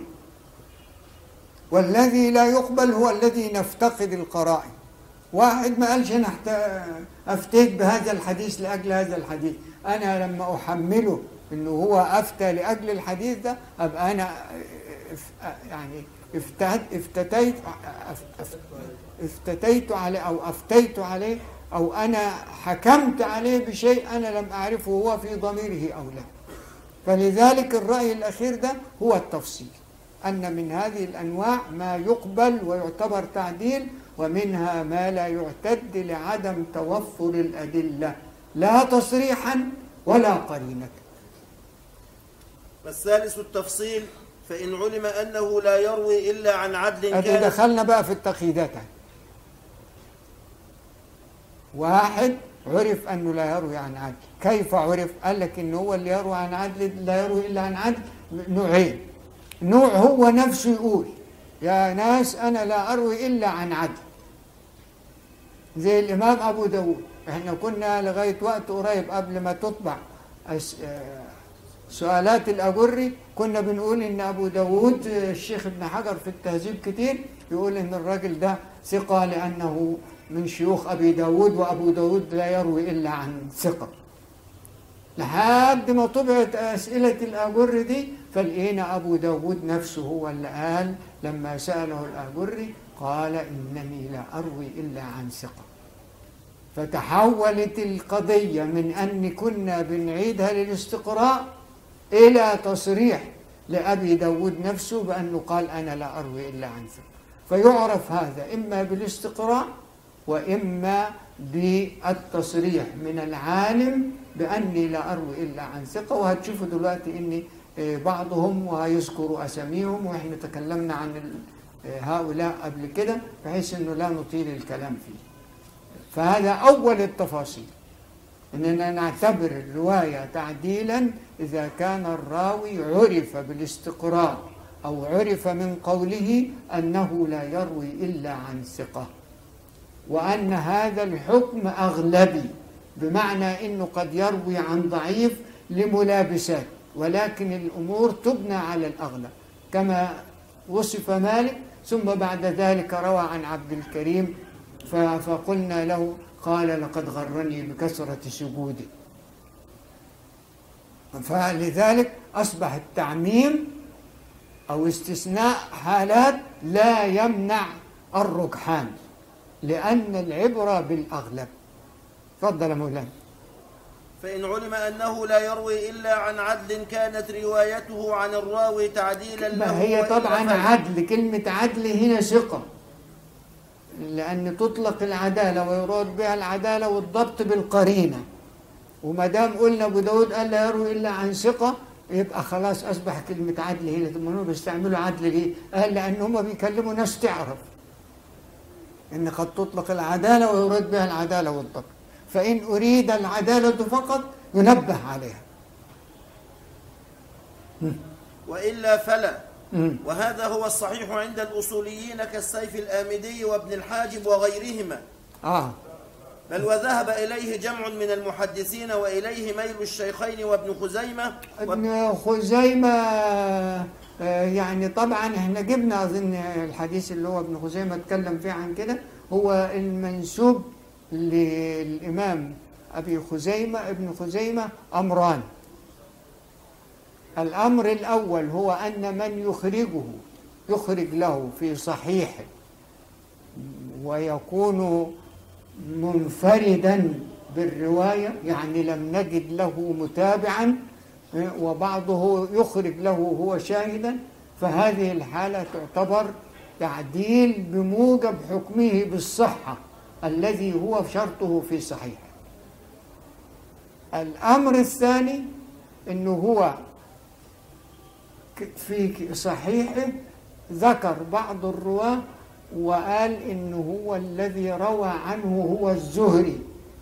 والذي لا يقبل هو الذي نفتقد القرائن واحد ما قالش انا افتيت بهذا الحديث لاجل هذا الحديث انا لما احمله انه هو افتى لاجل الحديث ده ابقى انا يعني افتتيت افتتيت عليه او افتيت عليه او انا حكمت عليه بشيء انا لم اعرفه هو في ضميره او لا فلذلك الراي الاخير ده هو التفصيل ان من هذه الانواع ما يقبل ويعتبر تعديل ومنها ما لا يعتد لعدم توفر الادله لا تصريحا ولا قرينه والثالث التفصيل فإن علم أنه لا يروي إلا عن عدل كان دخلنا بقى في التقييدات واحد عرف أنه لا يروي عن عدل كيف عرف قال لك إنه هو اللي يروي عن عدل لا يروي إلا عن عدل نوعين نوع هو نفسه يقول يا ناس أنا لا أروي إلا عن عدل زي الإمام أبو داود احنا كنا لغاية وقت قريب قبل ما تطبع سؤالات الأجري كنا بنقول إن أبو داود الشيخ ابن حجر في التهذيب كتير يقول إن الراجل ده ثقة لأنه من شيوخ أبي داود وأبو داود لا يروي إلا عن ثقة لحد ما طبعت أسئلة الآجر دي فلقينا أبو داود نفسه هو اللي قال لما سأله الآجري قال إنني لا أروي إلا عن ثقة فتحولت القضية من أن كنا بنعيدها للاستقراء إلى تصريح لأبي داود نفسه بأنه قال أنا لا أروي إلا عن ثقة فيعرف هذا إما بالاستقراء وإما بالتصريح من العالم بأني لا أروي إلا عن ثقة وهتشوفوا دلوقتي إني بعضهم ويذكر أساميهم وإحنا تكلمنا عن هؤلاء قبل كده بحيث أنه لا نطيل الكلام فيه فهذا أول التفاصيل أننا نعتبر الرواية تعديلا إذا كان الراوي عرف بالاستقراء أو عرف من قوله أنه لا يروي إلا عن ثقة وأن هذا الحكم أغلبي بمعنى أنه قد يروي عن ضعيف لملابسات ولكن الأمور تبنى على الأغلب كما وصف مالك ثم بعد ذلك روى عن عبد الكريم فقلنا له قال لقد غرني بكثرة سجودي فلذلك أصبح التعميم أو استثناء حالات لا يمنع الرجحان لأن العبرة بالأغلب تفضل مولانا فإن علم أنه لا يروي إلا عن عدل كانت روايته عن الراوي تعديلا له ما هي طبعا عدل كلمة عدل هنا ثقة لأن تطلق العدالة ويراد بها العدالة والضبط بالقرينة وما دام قلنا أبو داود قال لا يروي إلا عن ثقة يبقى خلاص أصبح كلمة عدل هنا ثم هم بيستعملوا عدل ليه؟ قال لأن هم بيكلموا ناس تعرف إن قد تطلق العدالة ويراد بها العدالة والضبط فإن أريد العدالة فقط ينبه عليها وإلا فلا وهذا هو الصحيح عند الأصوليين كالسيف الآمدي وابن الحاجب وغيرهما آه بل وذهب إليه جمع من المحدثين وإليه ميل الشيخين وابن خزيمة ابن خزيمة يعني طبعا احنا جبنا أظن الحديث اللي هو ابن خزيمة اتكلم فيه عن كده هو المنسوب للإمام أبي خزيمة ابن خزيمة أمران الأمر الأول هو أن من يخرجه يخرج له في صحيحه ويكون منفردا بالرواية يعني لم نجد له متابعا وبعضه يخرج له هو شاهدا فهذه الحالة تعتبر تعديل بموجب حكمه بالصحة الذي هو شرطه في صحيحه الأمر الثاني أنه هو في صحيحه ذكر بعض الرواة وقال إنه هو الذي روى عنه هو الزهري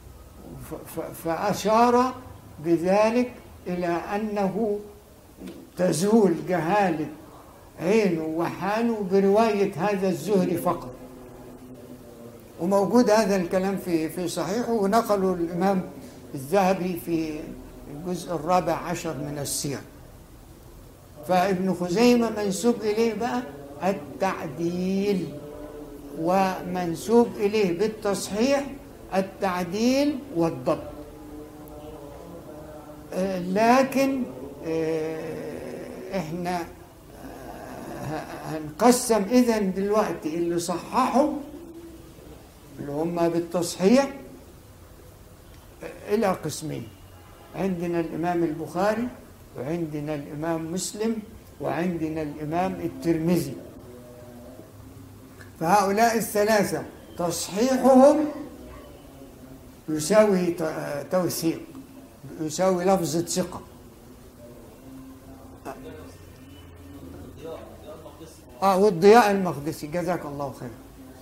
فأشار بذلك إلى أنه تزول جهالة عينه وحاله برواية هذا الزهري فقط وموجود هذا الكلام في في صحيحه ونقله الإمام الذهبي في الجزء الرابع عشر من السير فابن خزيمة منسوب إليه بقى التعديل ومنسوب إليه بالتصحيح التعديل والضبط لكن احنا هنقسم إذن دلوقتي اللي صححوا اللي هم بالتصحيح إلى قسمين عندنا الإمام البخاري وعندنا الإمام مسلم وعندنا الإمام الترمذي فهؤلاء الثلاثة تصحيحهم يساوي توثيق يساوي لفظة ثقة آه والضياء المقدسي جزاك الله خير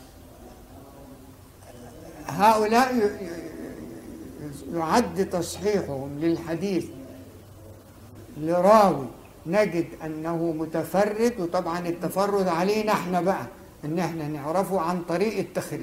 هؤلاء يعد تصحيحهم للحديث لراوي نجد أنه متفرد وطبعا التفرد علينا احنا بقى ان احنا نعرفه عن طريق التخريج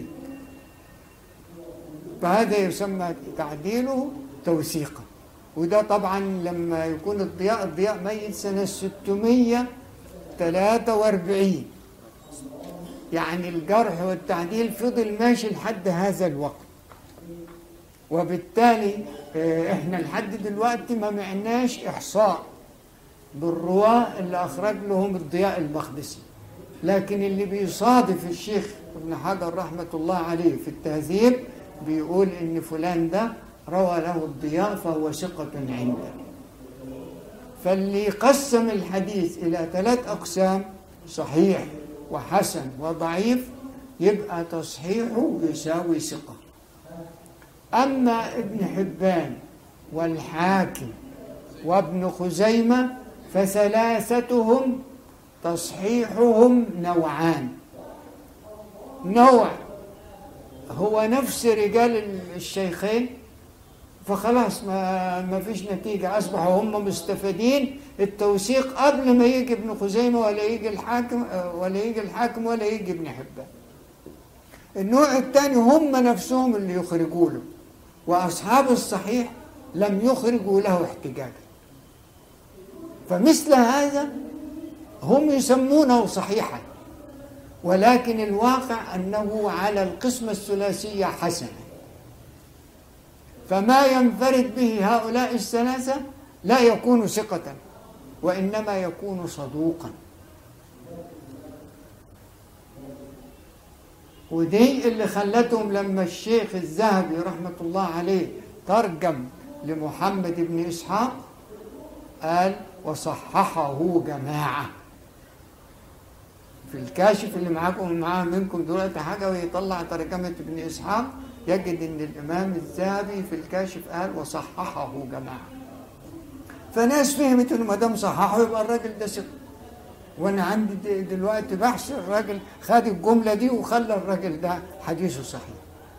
فهذا يسمى تعديله توثيقا وده طبعا لما يكون الضياء الضياء ميت سنة 643 يعني الجرح والتعديل فضل ماشي لحد هذا الوقت وبالتالي آه، احنا لحد دلوقتي ما معناش احصاء بالرواة اللي اخرج لهم الضياء المقدسي لكن اللي بيصادف الشيخ ابن حجر رحمة الله عليه في التهذيب بيقول ان فلان ده روى له الضياء فهو ثقة عنده فاللي قسم الحديث إلى ثلاث أقسام صحيح وحسن وضعيف يبقى تصحيحه يساوي ثقة أما ابن حبان والحاكم وابن خزيمة فثلاثتهم تصحيحهم نوعان نوع هو نفس رجال الشيخين فخلاص ما ما فيش نتيجة أصبحوا هم مستفيدين التوثيق قبل ما يجي ابن خزيمة ولا يجي الحاكم ولا يجي الحاكم ولا يجي ابن حبان النوع الثاني هم نفسهم اللي يخرجوا له وأصحاب الصحيح لم يخرجوا له احتجاجا فمثل هذا هم يسمونه صحيحا ولكن الواقع أنه على القسمة الثلاثية حسنة فما ينفرد به هؤلاء الثلاثة لا يكون ثقة وإنما يكون صدوقا ودي اللي خلتهم لما الشيخ الذهبي رحمة الله عليه ترجم لمحمد بن إسحاق قال وصححه جماعة في الكاشف اللي معاكم معاه منكم دلوقتي حاجة ويطلع ترجمة ابن إسحاق يجد ان الامام الذهبي في الكاشف قال وصححه جماعه فناس فهمت انه ما دام صححه يبقى الراجل ده ثقه وانا عندي دلوقتي بحث الراجل خد الجمله دي وخلى الراجل ده حديثه صحيح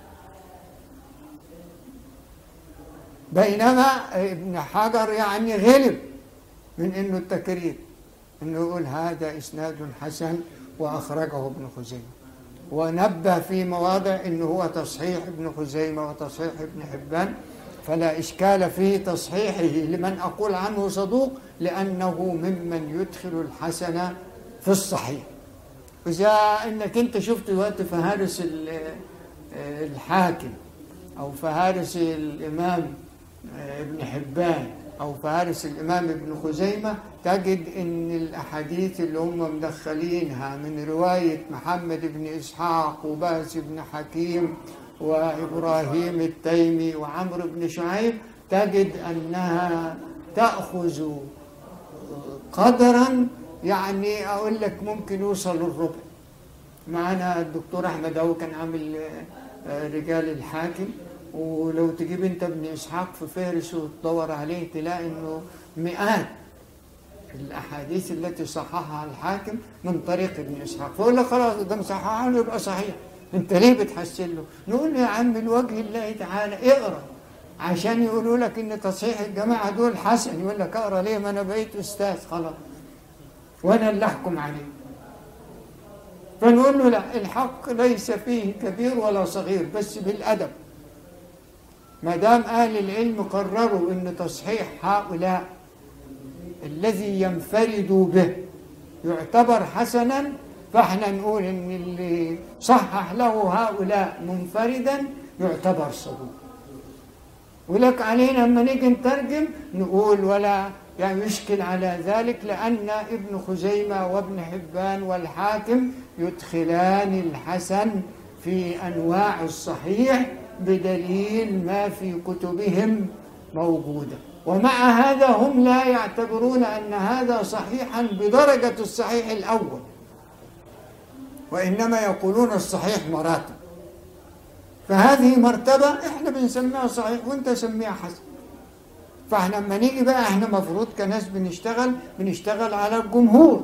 بينما ابن حجر يعني غلب من انه التكرير انه يقول هذا اسناد حسن واخرجه ابن خزيمه ونبه في مواضع انه هو تصحيح ابن خزيمه وتصحيح ابن حبان فلا اشكال في تصحيحه لمن اقول عنه صدوق لانه ممن يدخل الحسن في الصحيح اذا انك انت شفت دلوقتي فهارس الحاكم او فهارس الامام ابن حبان أو فارس الإمام ابن خزيمة تجد أن الأحاديث اللي هم مدخلينها من رواية محمد بن إسحاق وباس بن حكيم وإبراهيم التيمي وعمرو بن شعيب تجد أنها تأخذ قدرا يعني أقول لك ممكن يوصل للربع معنا الدكتور أحمد أو كان عامل رجال الحاكم ولو تجيب انت ابن اسحاق في فهرس وتدور عليه تلاقي انه مئات الاحاديث التي صححها الحاكم من طريق ابن اسحاق فيقول لك خلاص ده مصححها له يبقى صحيح انت ليه بتحسن له؟ نقول له يا عم لوجه الله تعالى اقرا عشان يقولوا لك ان تصحيح الجماعه دول حسن يقول لك اقرا ليه ما انا بقيت استاذ خلاص وانا اللي احكم عليه فنقول له لا الحق ليس فيه كبير ولا صغير بس بالادب ما دام أهل العلم قرروا أن تصحيح هؤلاء الذي ينفرد به يعتبر حسنا فاحنا نقول ان اللي صحح له هؤلاء منفردا يعتبر صدوق ولك علينا لما نيجي نترجم نقول ولا يعني يشكل على ذلك لأن ابن خزيمة وابن حبان والحاكم يدخلان الحسن في أنواع الصحيح بدليل ما في كتبهم موجودة ومع هذا هم لا يعتبرون أن هذا صحيحا بدرجة الصحيح الأول وإنما يقولون الصحيح مراتب فهذه مرتبة احنا بنسميها صحيح وانت سميها حسن فاحنا لما نيجي بقى احنا مفروض كناس بنشتغل بنشتغل على الجمهور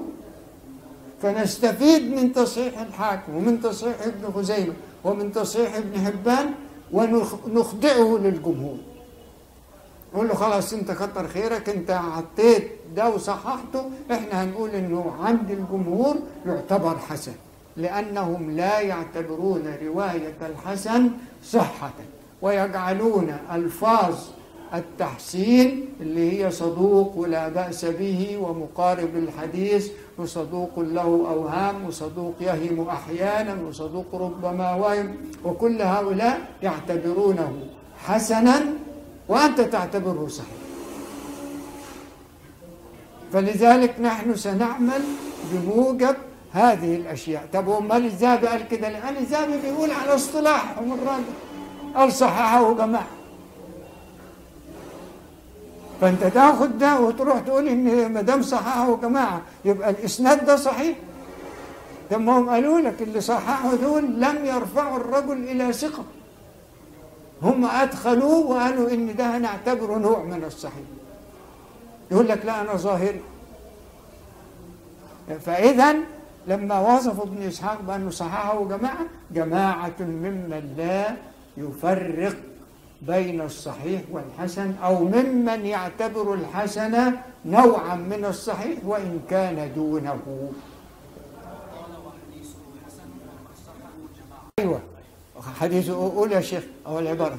فنستفيد من تصحيح الحاكم ومن تصحيح ابن خزيمة ومن تصحيح ابن حبان ونخضعه للجمهور نقول له خلاص انت كتر خيرك انت حطيت ده وصححته احنا هنقول انه عند الجمهور يعتبر حسن لانهم لا يعتبرون روايه الحسن صحه ويجعلون الفاظ التحسين اللي هي صدوق ولا باس به ومقارب الحديث وصدوق له أوهام وصدوق يهم أحيانا وصدوق ربما وهم وكل هؤلاء يعتبرونه حسنا وأنت تعتبره صحيح فلذلك نحن سنعمل بموجب هذه الأشياء طب امال الذهبي قال كده لأن الذهبي بيقول على اصطلاحهم الراجل قال صححه جماعة فأنت تاخد ده وتروح تقول إن ما دام صححه جماعة يبقى الإسناد ده صحيح طب ما هم قالوا لك اللي صححوا دول لم يرفعوا الرجل إلى ثقة هم أدخلوه وقالوا إن ده هنعتبره نوع من الصحيح يقول لك لا أنا ظاهري فإذا لما وصف ابن إسحاق بأنه صححه جماعة جماعة ممن لا يفرق بين الصحيح والحسن أو ممن يعتبر الحسن نوعا من الصحيح وإن كان دونه أيوة حديث قول يا شيخ أو العبارة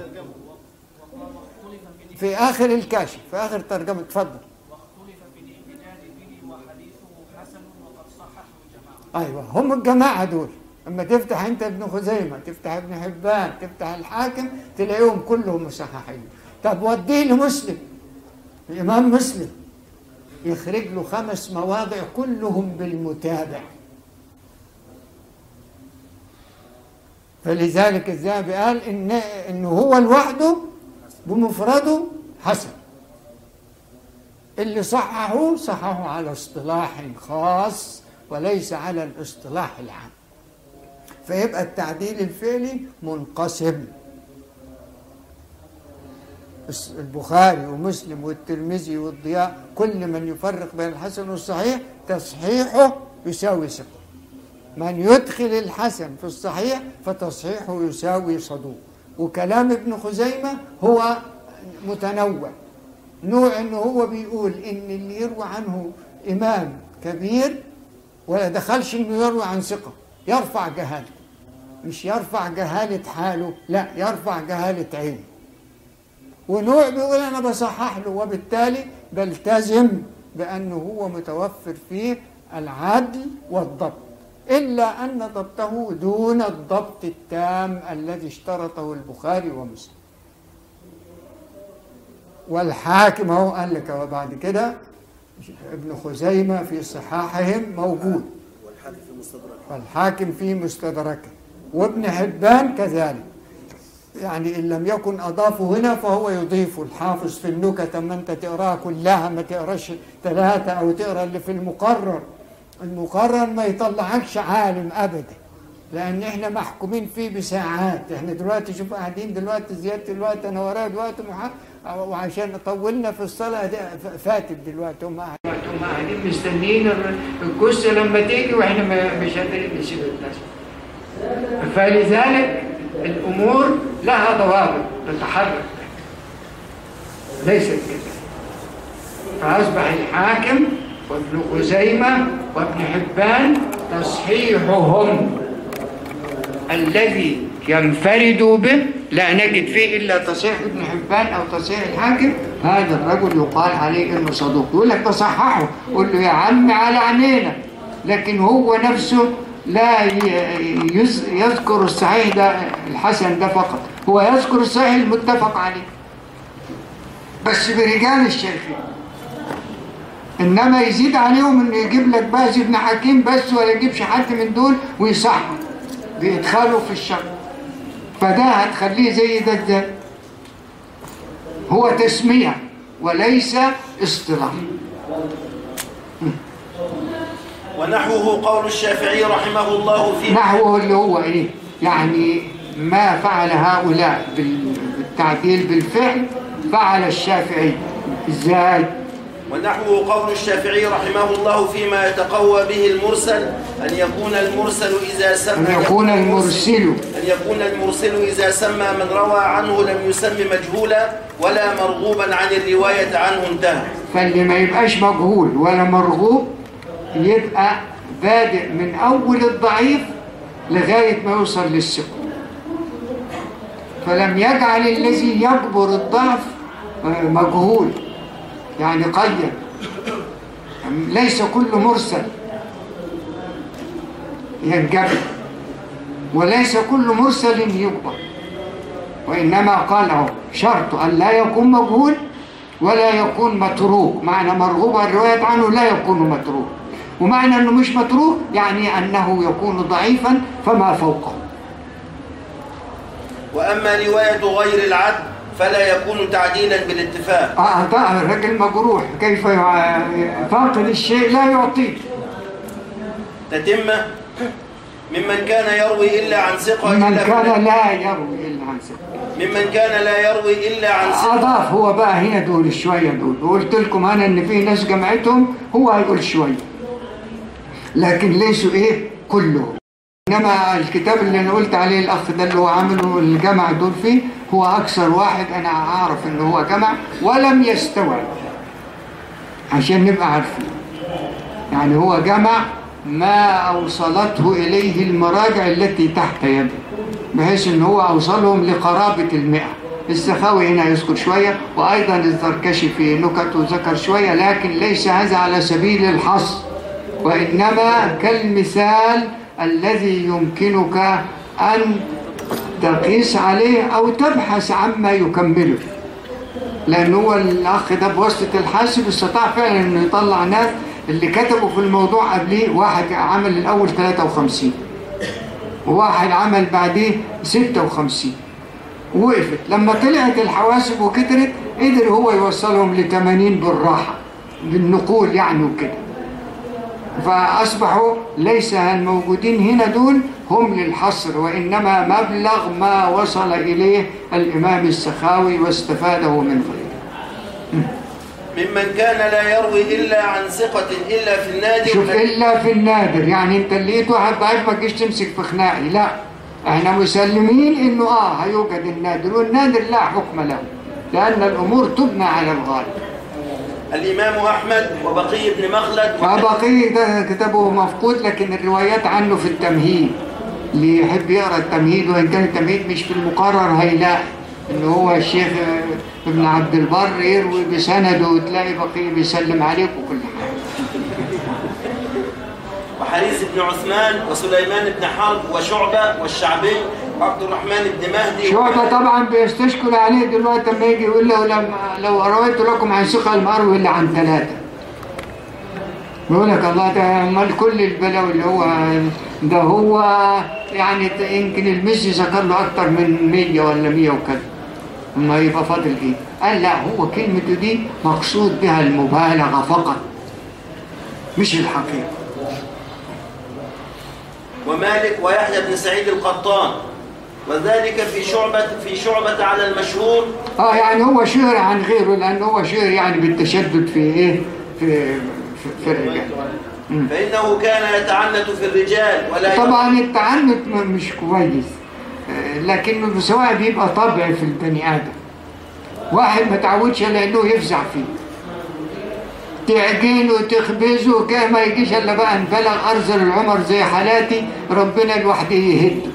في آخر الكاشف في آخر ترجمة تفضل واختلف في الاحتجاج به وحديثه حسن وقد صححه جماعة ايوه هم الجماعه دول اما تفتح انت ابن خزيمه تفتح ابن حبان تفتح الحاكم تلاقيهم كلهم مصححين طب وديه لمسلم الامام مسلم يخرج له خمس مواضع كلهم بالمتابع فلذلك الذهبي قال ان انه هو لوحده بمفرده حسن اللي صححوه صححوا على اصطلاح خاص وليس على الاصطلاح العام فيبقى التعديل الفعلي منقسم الس- البخاري ومسلم والترمذي والضياء كل من يفرق بين الحسن والصحيح تصحيحه يساوي ثقة من يدخل الحسن في الصحيح فتصحيحه يساوي صدوق وكلام ابن خزيمة هو متنوع نوع انه هو بيقول ان اللي يروى عنه امام كبير ولا دخلش انه يروي عن ثقه يرفع جهالته مش يرفع جهاله حاله لا يرفع جهاله عينه ونوع بيقول انا بصحح له وبالتالي بلتزم بانه هو متوفر فيه العدل والضبط الا ان ضبطه دون الضبط التام الذي اشترطه البخاري ومسلم والحاكم هو قال لك وبعد كده ابن خزيمة في صحاحهم موجود والحاكم في مستدرك والحاكم في مستدركه وابن حبان كذلك يعني إن لم يكن أضافه هنا فهو يضيف الحافظ في النكت أما أنت تقراها كلها ما تقراش ثلاثة أو تقرا اللي في المقرر المقرر ما يطلعكش عالم أبدا لأن إحنا محكومين فيه بساعات إحنا دلوقتي شوف قاعدين دلوقتي زيادة الوقت أنا ورايا دلوقتي محا... وعشان طولنا في الصلاة دي ف- فاتت دلوقتي هم قاعدين هم قاعدين مستنيين الجثة لما تيجي وإحنا ما- مش قادرين نسيب الناس فلذلك الأمور لها ضوابط تتحرك ليست كده فأصبح الحاكم وابن خزيمة وابن حبان تصحيحهم الذي ينفرد به لا نجد فيه إلا تصحيح ابن حبان أو تصحيح الحاكم هذا الرجل يقال عليه إنه صدوق يقول لك تصححه قول له يا عم على عينينا لكن هو نفسه لا ي- يز- يذكر الصحيح ده الحسن ده فقط هو يذكر الصحيح المتفق عليه بس برجال الشيخين انما يزيد عليهم انه يجيب لك باز ابن حكيم بس ولا يجيبش حد من دول ويصحح بيدخلوا في الشر فده هتخليه زي ده ازاي هو تسمية وليس اصطلاح ونحوه قول الشافعي رحمه الله في نحوه اللي هو ايه يعني ما فعل هؤلاء بال- بالتعديل بالفعل فعل الشافعي ازاي ونحوه قول الشافعي رحمه الله فيما يتقوى به المرسل أن يكون المرسل إذا سمى ان يكون المرسل أن يكون المرسل إذا سمى من روى عنه لم يسم مجهولا ولا مرغوبا عن الرواية عنه انتهى فاللي ما يبقاش مجهول ولا مرغوب يبقى بادئ من أول الضعيف لغاية ما يوصل للثقة فلم يجعل الذي يجبر الضعف آه، مجهول يعني قيد ليس كل مرسل ينجبر وليس كل مرسل يقبل وإنما قال أهو شرط أن لا يكون مجهول ولا يكون متروك معنى مرغوب الرواية عنه لا يكون متروك ومعنى أنه مش متروك يعني أنه يكون ضعيفا فما فوقه وأما رواية غير العدل فلا يكون تعديلا بالاتفاق آه ده الرجل مجروح كيف يع- فاقد الشيء لا يعطيه تتمة ممن كان يروي إلا عن ثقة من إلا كان لا يروي إلا عن ثقة ممن كان لا يروي إلا عن ثقة أضاف هو بقى هنا دول شوية دول وقلت لكم أنا إن في ناس جمعتهم هو هيقول شوية لكن ليسوا إيه كلهم إنما الكتاب اللي أنا قلت عليه الأخ ده اللي هو عامله الجمع دول فيه هو أكثر واحد أنا أعرف إن هو جمع ولم يستوعب عشان نبقى عارفين يعني هو جمع ما أوصلته إليه المراجع التي تحت يده بحيث ان هو اوصلهم لقرابة المئة السخاوي هنا يذكر شوية وأيضا الزركشي في نكته ذكر شوية لكن ليس هذا على سبيل الحصر وإنما كالمثال الذي يمكنك أن تقيس عليه أو تبحث عما يكمله لأن هو الأخ ده بواسطة الحاسب استطاع فعلا أنه يطلع ناس اللي كتبوا في الموضوع قبليه واحد عمل الأول 53 وواحد عمل بعديه 56 وقفت لما طلعت الحواسب وكترت قدر هو يوصلهم ل 80 بالراحة بالنقول يعني وكده فأصبحوا ليس الموجودين هنا دول هم للحصر وإنما مبلغ ما وصل إليه الإمام السخاوي واستفاده من غيره ممن كان لا يروي إلا عن ثقة إلا في النادي شوف إلا في النادر يعني أنت اللي لقيت واحد ضعيف ما تجيش تمسك في خناقي لا احنا مسلمين انه اه هيوجد النادر والنادر لا حكم له لأن الأمور تبنى على الغالب الإمام أحمد وبقي بن مخلد فبقي ده كتابه مفقود لكن الروايات عنه في التمهيد اللي يحب يقرا التمهيد وان كان التمهيد مش في المقرر هيلاقي ان هو الشيخ ابن عبد البر يروي بسنده وتلاقي بقي بيسلم عليك وكل حاجه وحريث بن عثمان وسليمان بن حرب وشعبة والشعبي وعبد الرحمن بن مهدي شعبة طبعا بيستشكل عليه دلوقتي لما يجي يقول له لما لو رويت لكم عن ثقة المروي الا عن ثلاثة يقول لك الله ده امال كل البلاوي اللي هو ده هو يعني يمكن المسي ذكر له اكتر من 100 ولا 100 وكذا اما يبقى فاضل ايه قال لا هو كلمته دي مقصود بها المبالغة فقط مش الحقيقة ومالك ويحيى بن سعيد القطان وذلك في شعبة في شعبة على المشهور اه يعني هو شهر عن غيره لان هو شهر يعني بالتشدد في ايه في في, في الرجال فإنه كان يتعنت في الرجال ولا طبعا التعنت م- مش كويس آه، لكنه سواء بيبقى طبع في البني ادم واحد ما تعودش الا انه يفزع فيه تعجنه وتخبزه كده ما يجيش الا بقى انبلغ ارذل العمر زي حالاتي ربنا لوحده يهده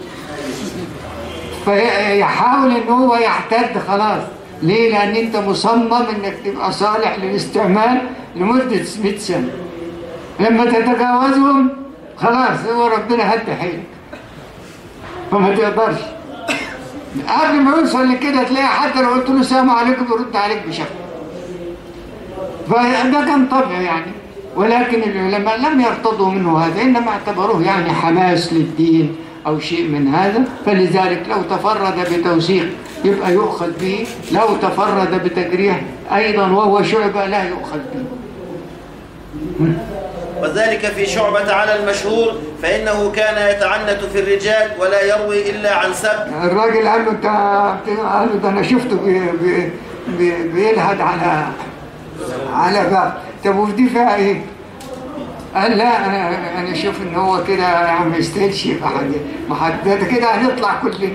فيحاول ان هو يحتد خلاص ليه لان انت مصمم انك تبقى صالح للاستعمال لمدة 100 سنة لما تتجاوزهم خلاص هو ربنا هد حيلك فما تقدرش قبل ما يوصل لكده تلاقي حتى لو قلت له السلام عليكم يرد عليك بشكل فده كان طبع يعني ولكن العلماء لم يرتضوا منه هذا إنما اعتبروه يعني حماس للدين أو شيء من هذا فلذلك لو تفرد بتوثيق يبقى يؤخذ به لو تفرد بتجريح أيضا وهو شعبة لا يؤخذ به وذلك في شعبة على المشهور فإنه كان يتعنت في الرجال ولا يروي إلا عن سب الراجل قال له انت قال له ده انا شفته بي بي بي بيلهد على على باب طب ودي فيها ايه؟ قال لا انا انا اشوف ان هو كده يا عم ما يستاهلش يبقى حد ما حد ده كده هنطلع كلنا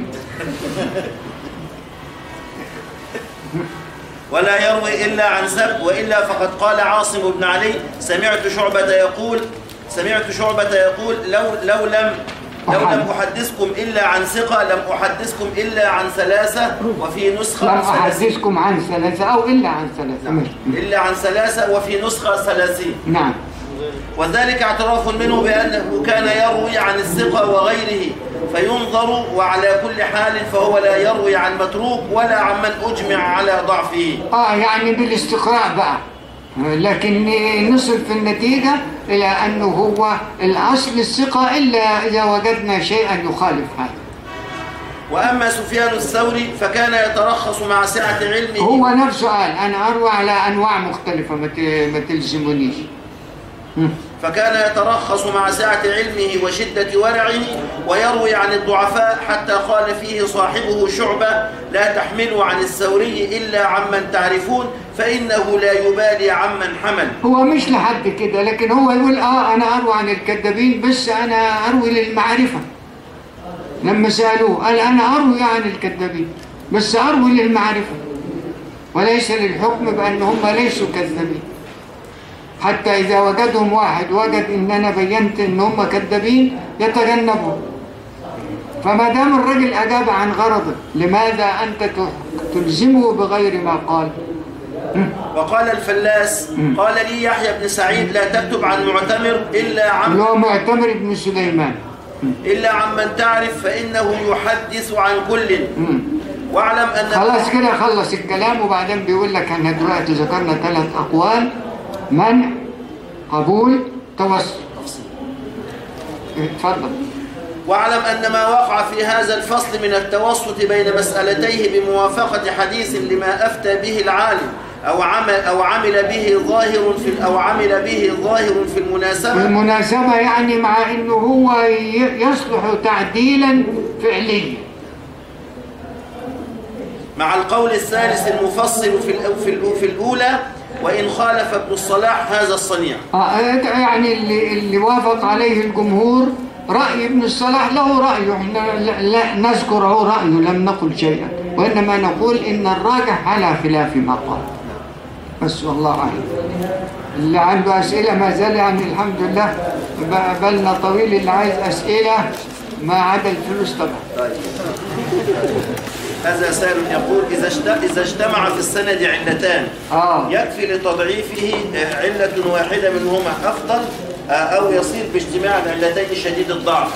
ولا يروي إلا عن سب وإلا فقد قال عاصم بن علي سمعت شعبة يقول سمعت شعبة يقول لو لو لم لو لم أحدثكم إلا عن ثقة لم أحدثكم إلا عن ثلاثة وفي نسخة لم ثلاثين احدثكم عن ثلاثه او الا عن ثلاثه ماشي. إلا عن ثلاثة وفي نسخة ثلاثين نعم وذلك اعتراف منه بأنه كان يروي عن الثقة وغيره فينظر وعلى كل حال فهو لا يروي عن متروك ولا عن من أجمع على ضعفه اه يعني بالاستقراء بقى لكن نصل في النتيجة إلى أنه هو الأصل الثقة إلا إذا وجدنا شيئا يخالف هذا وأما سفيان الثوري فكان يترخص مع سعة علمه هو نفسه قال أنا أروى على أنواع مختلفة ما ت- ما تلزمونيش فكان يترخص مع سعة علمه وشدة ورعه ويروي عن الضعفاء حتى قال فيه صاحبه شعبة لا تحملوا عن الثوري إلا عمن تعرفون فإنه لا يبالي عمن حمل هو مش لحد كده لكن هو يقول اه انا اروي عن الكذابين بس انا اروي للمعرفة لما سألوه قال انا اروي عن الكذابين بس اروي للمعرفة وليس للحكم بان هم ليسوا كذابين حتى اذا وجدهم واحد وجد ان انا بينت ان هم كذابين يتجنبهم فما دام الرجل اجاب عن غرضه لماذا انت تلزمه بغير ما قال وقال الفلاس قال لي يحيى بن سعيد لا تكتب عن معتمر إلا عن اللي هو معتمر بن سليمان إلا عمن تعرف فإنه يحدث عن كل واعلم أن خلاص كده خلص الكلام وبعدين بيقول لك احنا دلوقتي ذكرنا ثلاث اقوال منع قبول توسط اتفضل واعلم أن ما وقع في هذا الفصل من التوسط بين مسألتيه بموافقة حديث لما أفتى به العالم أو عمل, أو عمل به ظاهر في أو عمل به ظاهر في المناسبة والمناسبة يعني مع انه هو ي- يصلح تعديلا فعليا مع القول الثالث المفصل في الأو- في الأو- في الأولى وإن خالف ابن الصلاح هذا الصنيع آه، يعني اللي, اللي وافق عليه الجمهور رأي ابن الصلاح له رأيه احنا لا, لا نذكره رأيه لم نقل شيئا وإنما نقول إن الراجح على خلاف ما قال بس والله أعلم اللي عنده أسئلة ما زال يعني الحمد لله ب- بالنا طويل اللي عايز أسئلة ما عدا الفلوس طبعا هذا سائل يقول إذا اجت- إذا اجتمع في السند علتان آه يكفي لتضعيفه آه، علة واحدة منهما أفضل آه، أو يصير باجتماع العلتين شديد الضعف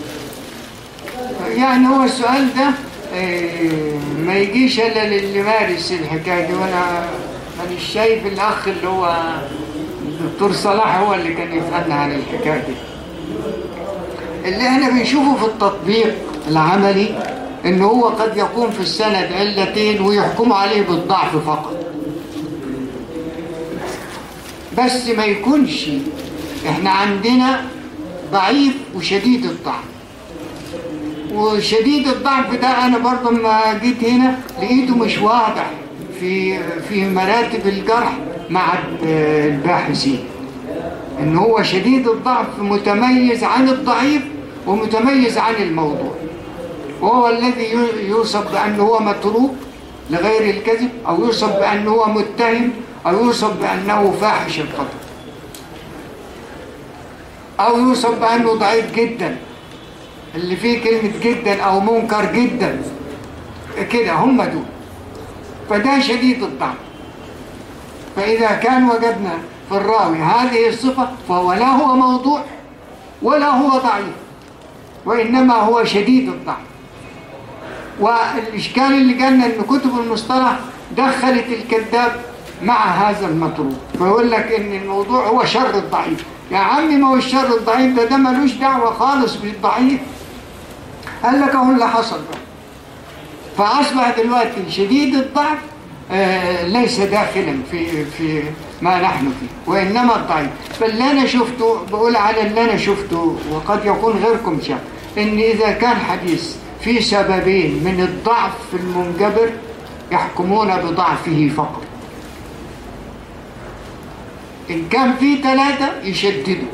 يعني هو السؤال ده آه، ما يجيش الا للي مارس الحكايه دي وانا مانيش شايف الاخ اللي هو الدكتور صلاح هو اللي كان يسالنا عن الحكايه دي اللي احنا بنشوفه في التطبيق العملي ان هو قد يكون في السند علتين ويحكموا عليه بالضعف فقط بس ما يكونش احنا عندنا ضعيف وشديد الضعف وشديد الضعف ده انا برضه لما جيت هنا لقيته مش واضح في في مراتب الجرح مع الباحثين ان هو شديد الضعف متميز عن الضعيف ومتميز عن الموضوع وهو الذي يوصف بأنه هو متروك لغير الكذب أو يوصف بأنه هو متهم أو يوصف بأنه فاحش الخطأ أو يوصف بأنه ضعيف جدا اللي فيه كلمة جدا أو منكر جدا كده هم دول فده شديد الضعف فإذا كان وجدنا في الراوي هذه الصفة فهو لا هو موضوع ولا هو ضعيف وإنما هو شديد الضعف والإشكال اللي جانا أن كتب المصطلح دخلت الكذاب مع هذا المطروب فيقول لك أن الموضوع هو شر الضعيف يا عمي ما هو الشر الضعيف ده ده ملوش دعوة خالص بالضعيف قال لك اهو اللي حصل بقى فأصبح دلوقتي شديد الضعف آه ليس داخلا في في ما نحن فيه وإنما الضعيف فاللي أنا شفته بقول على اللي أنا شفته وقد يكون غيركم شاف إن إذا كان حديث في سببين من الضعف المنجبر يحكمون بضعفه فقط إن كان في ثلاثة يشددوا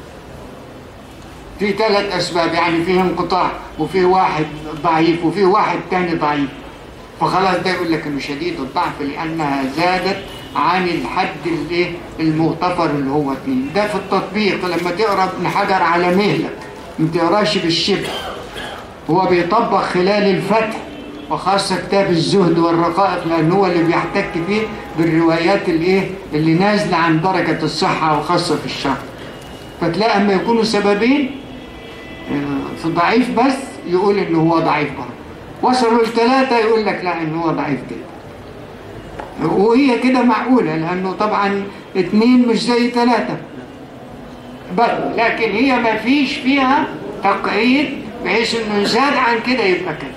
في ثلاث أسباب يعني فيه انقطاع وفيه واحد ضعيف وفيه واحد تاني ضعيف فخلاص ده يقول لك انه شديد الضعف لأنها زادت عن الحد الايه المغتفر اللي هو فيه ده في التطبيق لما تقرا ابن حجر على مهلك ما تقراش بالشبه هو بيطبق خلال الفتح وخاصة كتاب الزهد والرقائق لأنه هو اللي بيحتك فيه بالروايات الايه اللي نازلة عن درجة الصحة وخاصة في الشرق فتلاقي اما يكونوا سببين آه، في ضعيف بس يقول ان هو ضعيف برضه وصلوا لثلاثة يقول لك لا ان هو ضعيف كده وهي كده معقولة لانه طبعا اتنين مش زي ثلاثة بل لكن هي ما فيش فيها تقعيد بحيث انه زاد عن كده يبقى كده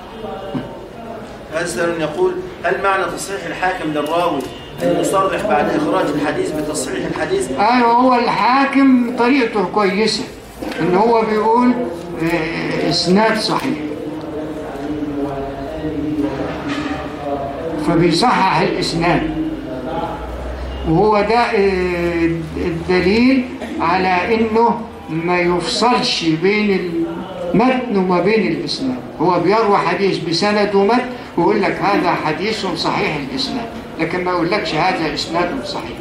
هذا يقول هل معنى تصحيح الحاكم للراوي أن يصرح بعد إخراج الحديث بتصحيح الحديث ايوه هو الحاكم طريقته كويسة ان هو بيقول آه، اسناد صحيح فبيصحح الاسناد وهو ده آه، الدليل على انه ما يفصلش بين المتن وما بين الاسناد هو بيروي حديث بسند ومتن ويقول لك هذا حديث صحيح الاسناد لكن ما يقولكش هذا اسناد صحيح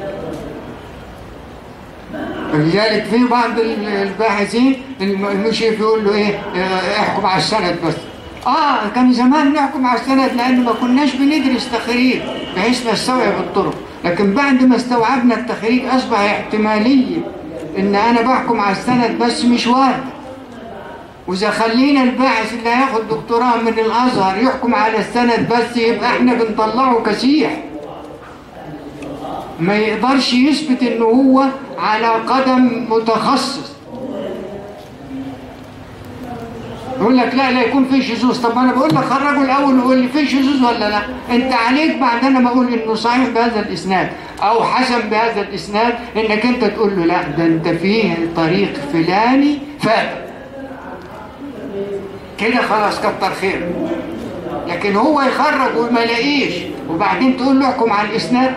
ولذلك في بعض الباحثين المشرف يقول له ايه آه، احكم على السند بس اه كان زمان نحكم على السند لان ما كناش بندرس تخريج بحيث نستوعب الطرق لكن بعد ما استوعبنا التخريج اصبح احتماليه ان انا بحكم على السند بس مش وارد واذا خلينا الباحث اللي هياخد دكتوراه من الازهر يحكم على السند بس يبقى احنا بنطلعه كسيح ما يقدرش يثبت انه هو على قدم متخصص يقول لك لا لا يكون في شذوذ طب انا بقول لك خرجوا الاول وقول لي في شذوذ ولا لا انت عليك بعد انا ما اقول انه صحيح بهذا الاسناد او حسن بهذا الاسناد انك انت تقول له لا ده انت فيه طريق فلاني فات كده خلاص كتر خير لكن هو يخرج وما لاقيش وبعدين تقول له احكم على الاسناد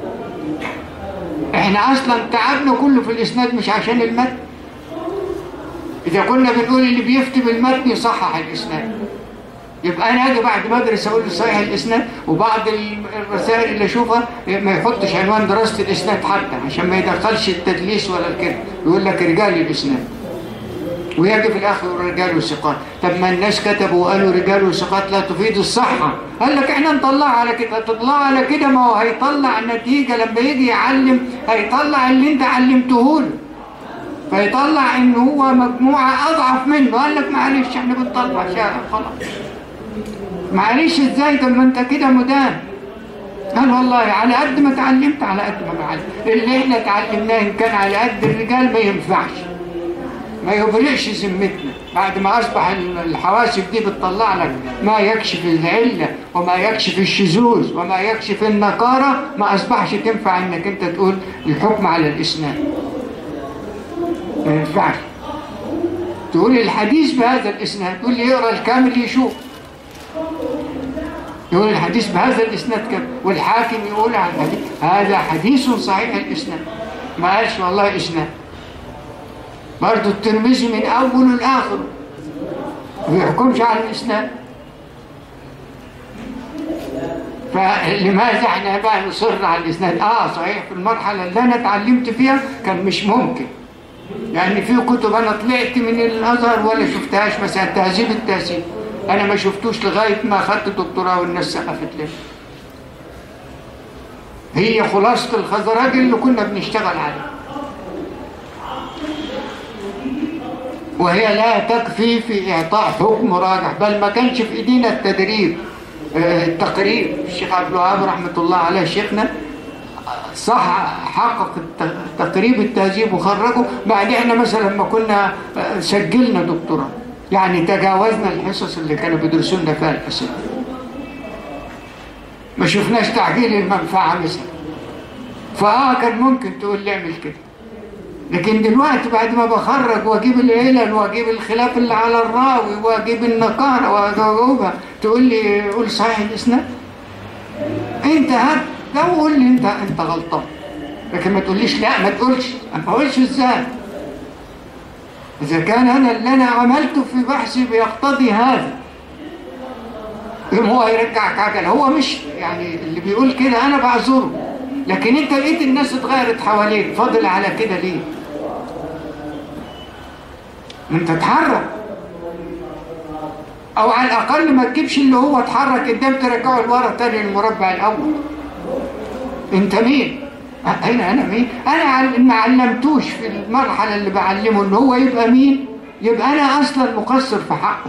احنا اصلا تعبنا كله في الاسناد مش عشان المتن اذا كنا بنقول اللي بيفتي بالمتن يصحح الاسناد يبقى انا اجي بعد ما ادرس اقول صحيح الاسناد وبعض الرسائل اللي اشوفها ما يحطش عنوان دراسه الاسناد حتى عشان ما يدخلش التدليس ولا الكذب يقول لك رجال الاسناد ويجي في الاخر رجال وثقات طب ما الناس كتبوا وقالوا رجال وثقات لا تفيد الصحه قال لك احنا نطلع على كده تطلع على كده ما هو هيطلع النتيجه لما يجي يعلم هيطلع اللي انت علمته له فيطلع ان هو مجموعه اضعف منه قال لك معلش احنا بنطلع شارع خلاص معلش ازاي طب ما انت كده مدان قال والله على قد ما اتعلمت على قد ما بعلم اللي احنا اتعلمناه ان كان على قد الرجال ما ينفعش ما يبرئش ذمتنا بعد ما أصبح الحواسب دي بتطلع لك ما يكشف العلة وما يكشف الشذوذ وما يكشف النكارة ما أصبحش تنفع إنك أنت تقول الحكم على الإسناد ما ينفعش تقول الحديث بهذا الإسناد تقول لي يقرأ الكامل يشوف يقول الحديث بهذا الإسناد كم والحاكم يقول عن الحديث هذا حديث صحيح الإسناد ما قالش والله إسناد برضه الترمذي من أوله لآخره ما بيحكمش على الإسلام فلماذا احنا بقى نصر على الإسناد آه صحيح في المرحلة اللي أنا اتعلمت فيها كان مش ممكن يعني في كتب أنا طلعت من الأزهر ولا شفتهاش مثلا تهذيب التهذيب أنا ما شفتوش لغاية ما أخدت دكتوراه والناس سقفت لي هي خلاصة الخزراج اللي كنا بنشتغل عليه وهي لا تكفي في إعطاء حكم راجح بل ما كانش في إيدينا التدريب التقرير الشيخ عبد الوهاب رحمة الله عليه شيخنا صح حقق تقريب التهذيب وخرجه بعد احنا مثلا لما كنا سجلنا دكتوراه يعني تجاوزنا الحصص اللي كانوا بيدرسوا لنا فيها الاسئله ما شفناش تعجيل المنفعه مثلا فاه كان ممكن تقول لي اعمل كده لكن دلوقتي بعد ما بخرج واجيب العلل واجيب الخلاف اللي على الراوي واجيب النقارة واجاوبها تقول لي قول صحيح الاسناد انت هات لو قول لي انت انت غلطان لكن ما تقوليش لا ما تقولش ما اقولش ازاي اذا كان انا اللي انا عملته في بحثي بيقتضي هذا يوم هو يرجعك عجل هو مش يعني اللي بيقول كده انا بعذره لكن انت لقيت الناس اتغيرت حواليك فاضل على كده ليه انت اتحرك او على الاقل ما تجيبش اللي هو اتحرك قدام ترجعه لورا تاني المربع الاول انت مين هنا انا مين انا عل- ما علمتوش في المرحله اللي بعلمه ان هو يبقى مين يبقى انا اصلا مقصر في حقه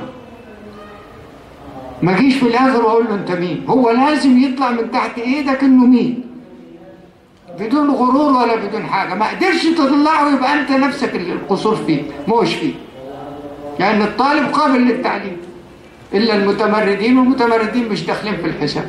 ما جيش في الاخر واقول له انت مين هو لازم يطلع من تحت ايدك انه مين بدون غرور ولا بدون حاجه ما قدرش تطلعه يبقى انت نفسك اللي القصور فيه مش فيه لان الطالب قابل للتعليم الا المتمردين والمتمردين مش داخلين في الحساب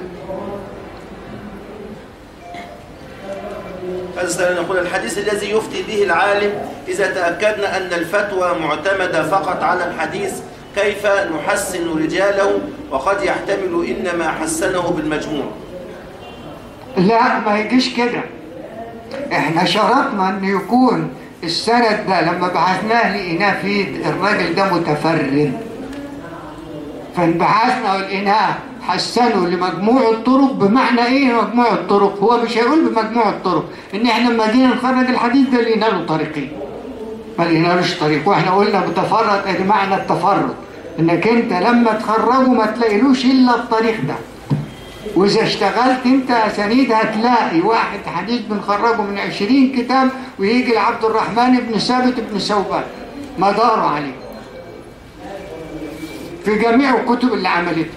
هذا نقول الحديث الذي يفتي به العالم إذا تأكدنا أن الفتوى معتمدة فقط على الحديث كيف نحسن رجاله وقد يحتمل إنما حسنه بالمجموع لا ما يجيش كده احنا شرطنا ان يكون السند ده لما بعثناه لقيناه في الراجل ده متفرد فانبعثنا ولقيناه حسنوا لمجموع الطرق بمعنى ايه مجموع الطرق هو مش هيقول بمجموع الطرق ان احنا لما جينا نخرج الحديث ده لقينا له طريقين ما لقينالوش طريق واحنا قلنا متفرد ادي معنى التفرد انك انت لما تخرجه ما تلاقيلوش الا الطريق ده واذا اشتغلت انت اسانيد هتلاقي واحد حديث بنخرجه من عشرين كتاب ويجي لعبد الرحمن بن ثابت بن ثوبان مداره عليه في جميع الكتب اللي عملتها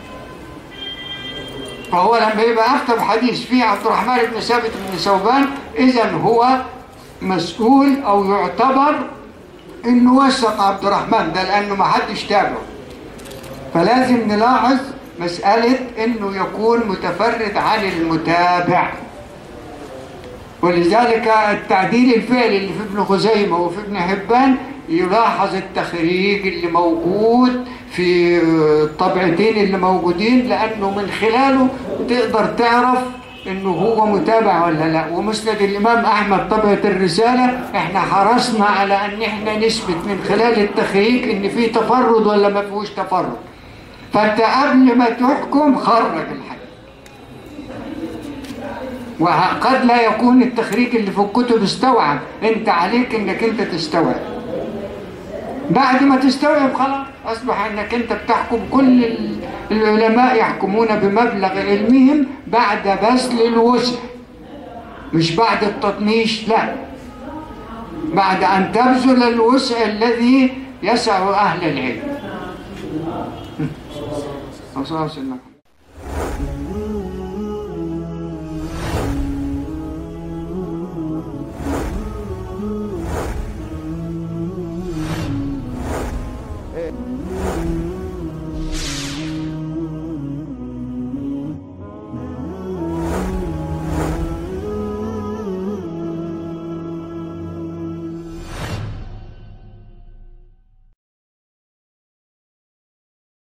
فهو لما يبقى اكتب حديث فيه عبد الرحمن بن ثابت بن ثوبان اذا هو مسؤول او يعتبر انه وثق عبد الرحمن ده لانه ما حدش تابعه فلازم نلاحظ مسألة انه يكون متفرد عن المتابع ولذلك التعديل الفعلي اللي في ابن خزيمة وفي ابن حبان يلاحظ التخريج اللي موجود في الطبعتين اللي موجودين لأنه من خلاله تقدر تعرف انه هو متابع ولا لا ومسند الامام احمد طبعة الرسالة احنا حرصنا على ان احنا نثبت من خلال التخريج ان في تفرد ولا ما فيهوش تفرد فانت قبل ما تحكم خرج الحديث وقد لا يكون التخريج اللي في الكتب استوعب انت عليك انك انت تستوعب بعد ما تستوعب خلاص اصبح انك انت بتحكم كل ال- العلماء يحكمون بمبلغ علمهم بعد بذل الوسع مش بعد التطنيش لا بعد ان تبذل الوسع الذي يسع اهل العلم صلى الله عليه وسلم إيه.